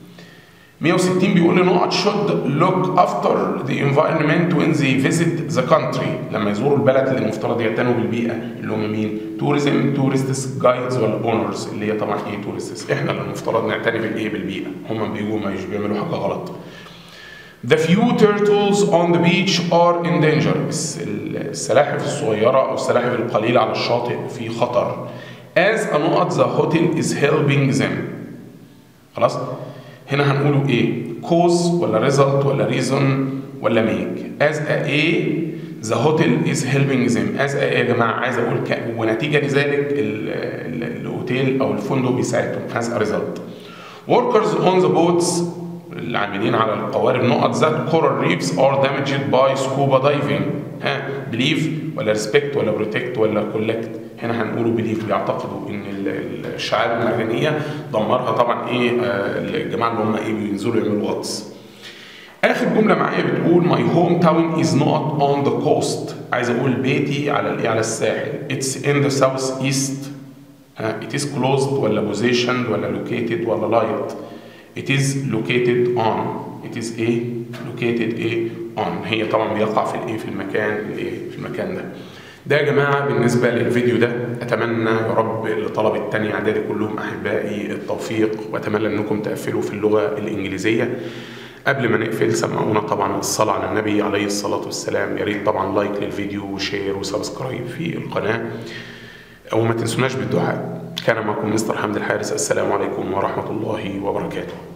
160 بيقول لي نقط should look after the environment when they visit the country لما يزوروا البلد اللي المفترض يعتنوا بالبيئة اللي هم مين؟ tourism tourists guides ولا owners اللي هي طبعا ايه tourists احنا اللي المفترض نعتني بالايه بالبيئة هم بيجوا ما بيعملوا حاجة غلط The few turtles on the beach are in danger السلاحف الصغيرة أو السلاحف القليلة على الشاطئ في خطر as a نقط the hotel is helping them خلاص هنا هنقوله ايه cause ولا result ولا reason ولا make as a a the hotel is helping them as a a يا جماعه عايز اقول ك... ونتيجه لذلك الاوتيل او الفندق بيساعدهم as a result workers on the boats العاملين على القوارب نقط that coral reefs are damaged by scuba diving ها believe ولا respect ولا protect ولا collect هنا هنقوله بليف بيعتقدوا ان الشعاب المرجانيه دمرها طبعا ايه الجماعه اللي هم ايه بينزلوا يعملوا غطس اخر جمله معايا بتقول my hometown is not on the coast عايز اقول بيتي على الايه على الساحل it's in the south east it is closed ولا positioned ولا located ولا light it is located on it is ايه located ايه on هي طبعا بيقع في الايه في المكان الايه في المكان ده ده يا جماعة بالنسبة للفيديو ده أتمنى يا رب لطلبة التانية إعدادي كلهم أحبائي التوفيق وأتمنى أنكم تقفلوا في اللغة الإنجليزية قبل ما نقفل سمعونا طبعا الصلاة على النبي عليه الصلاة والسلام يا ريت طبعا لايك للفيديو وشير وسبسكرايب في القناة وما تنسوناش بالدعاء كان معكم مستر حمد الحارس السلام عليكم ورحمة الله وبركاته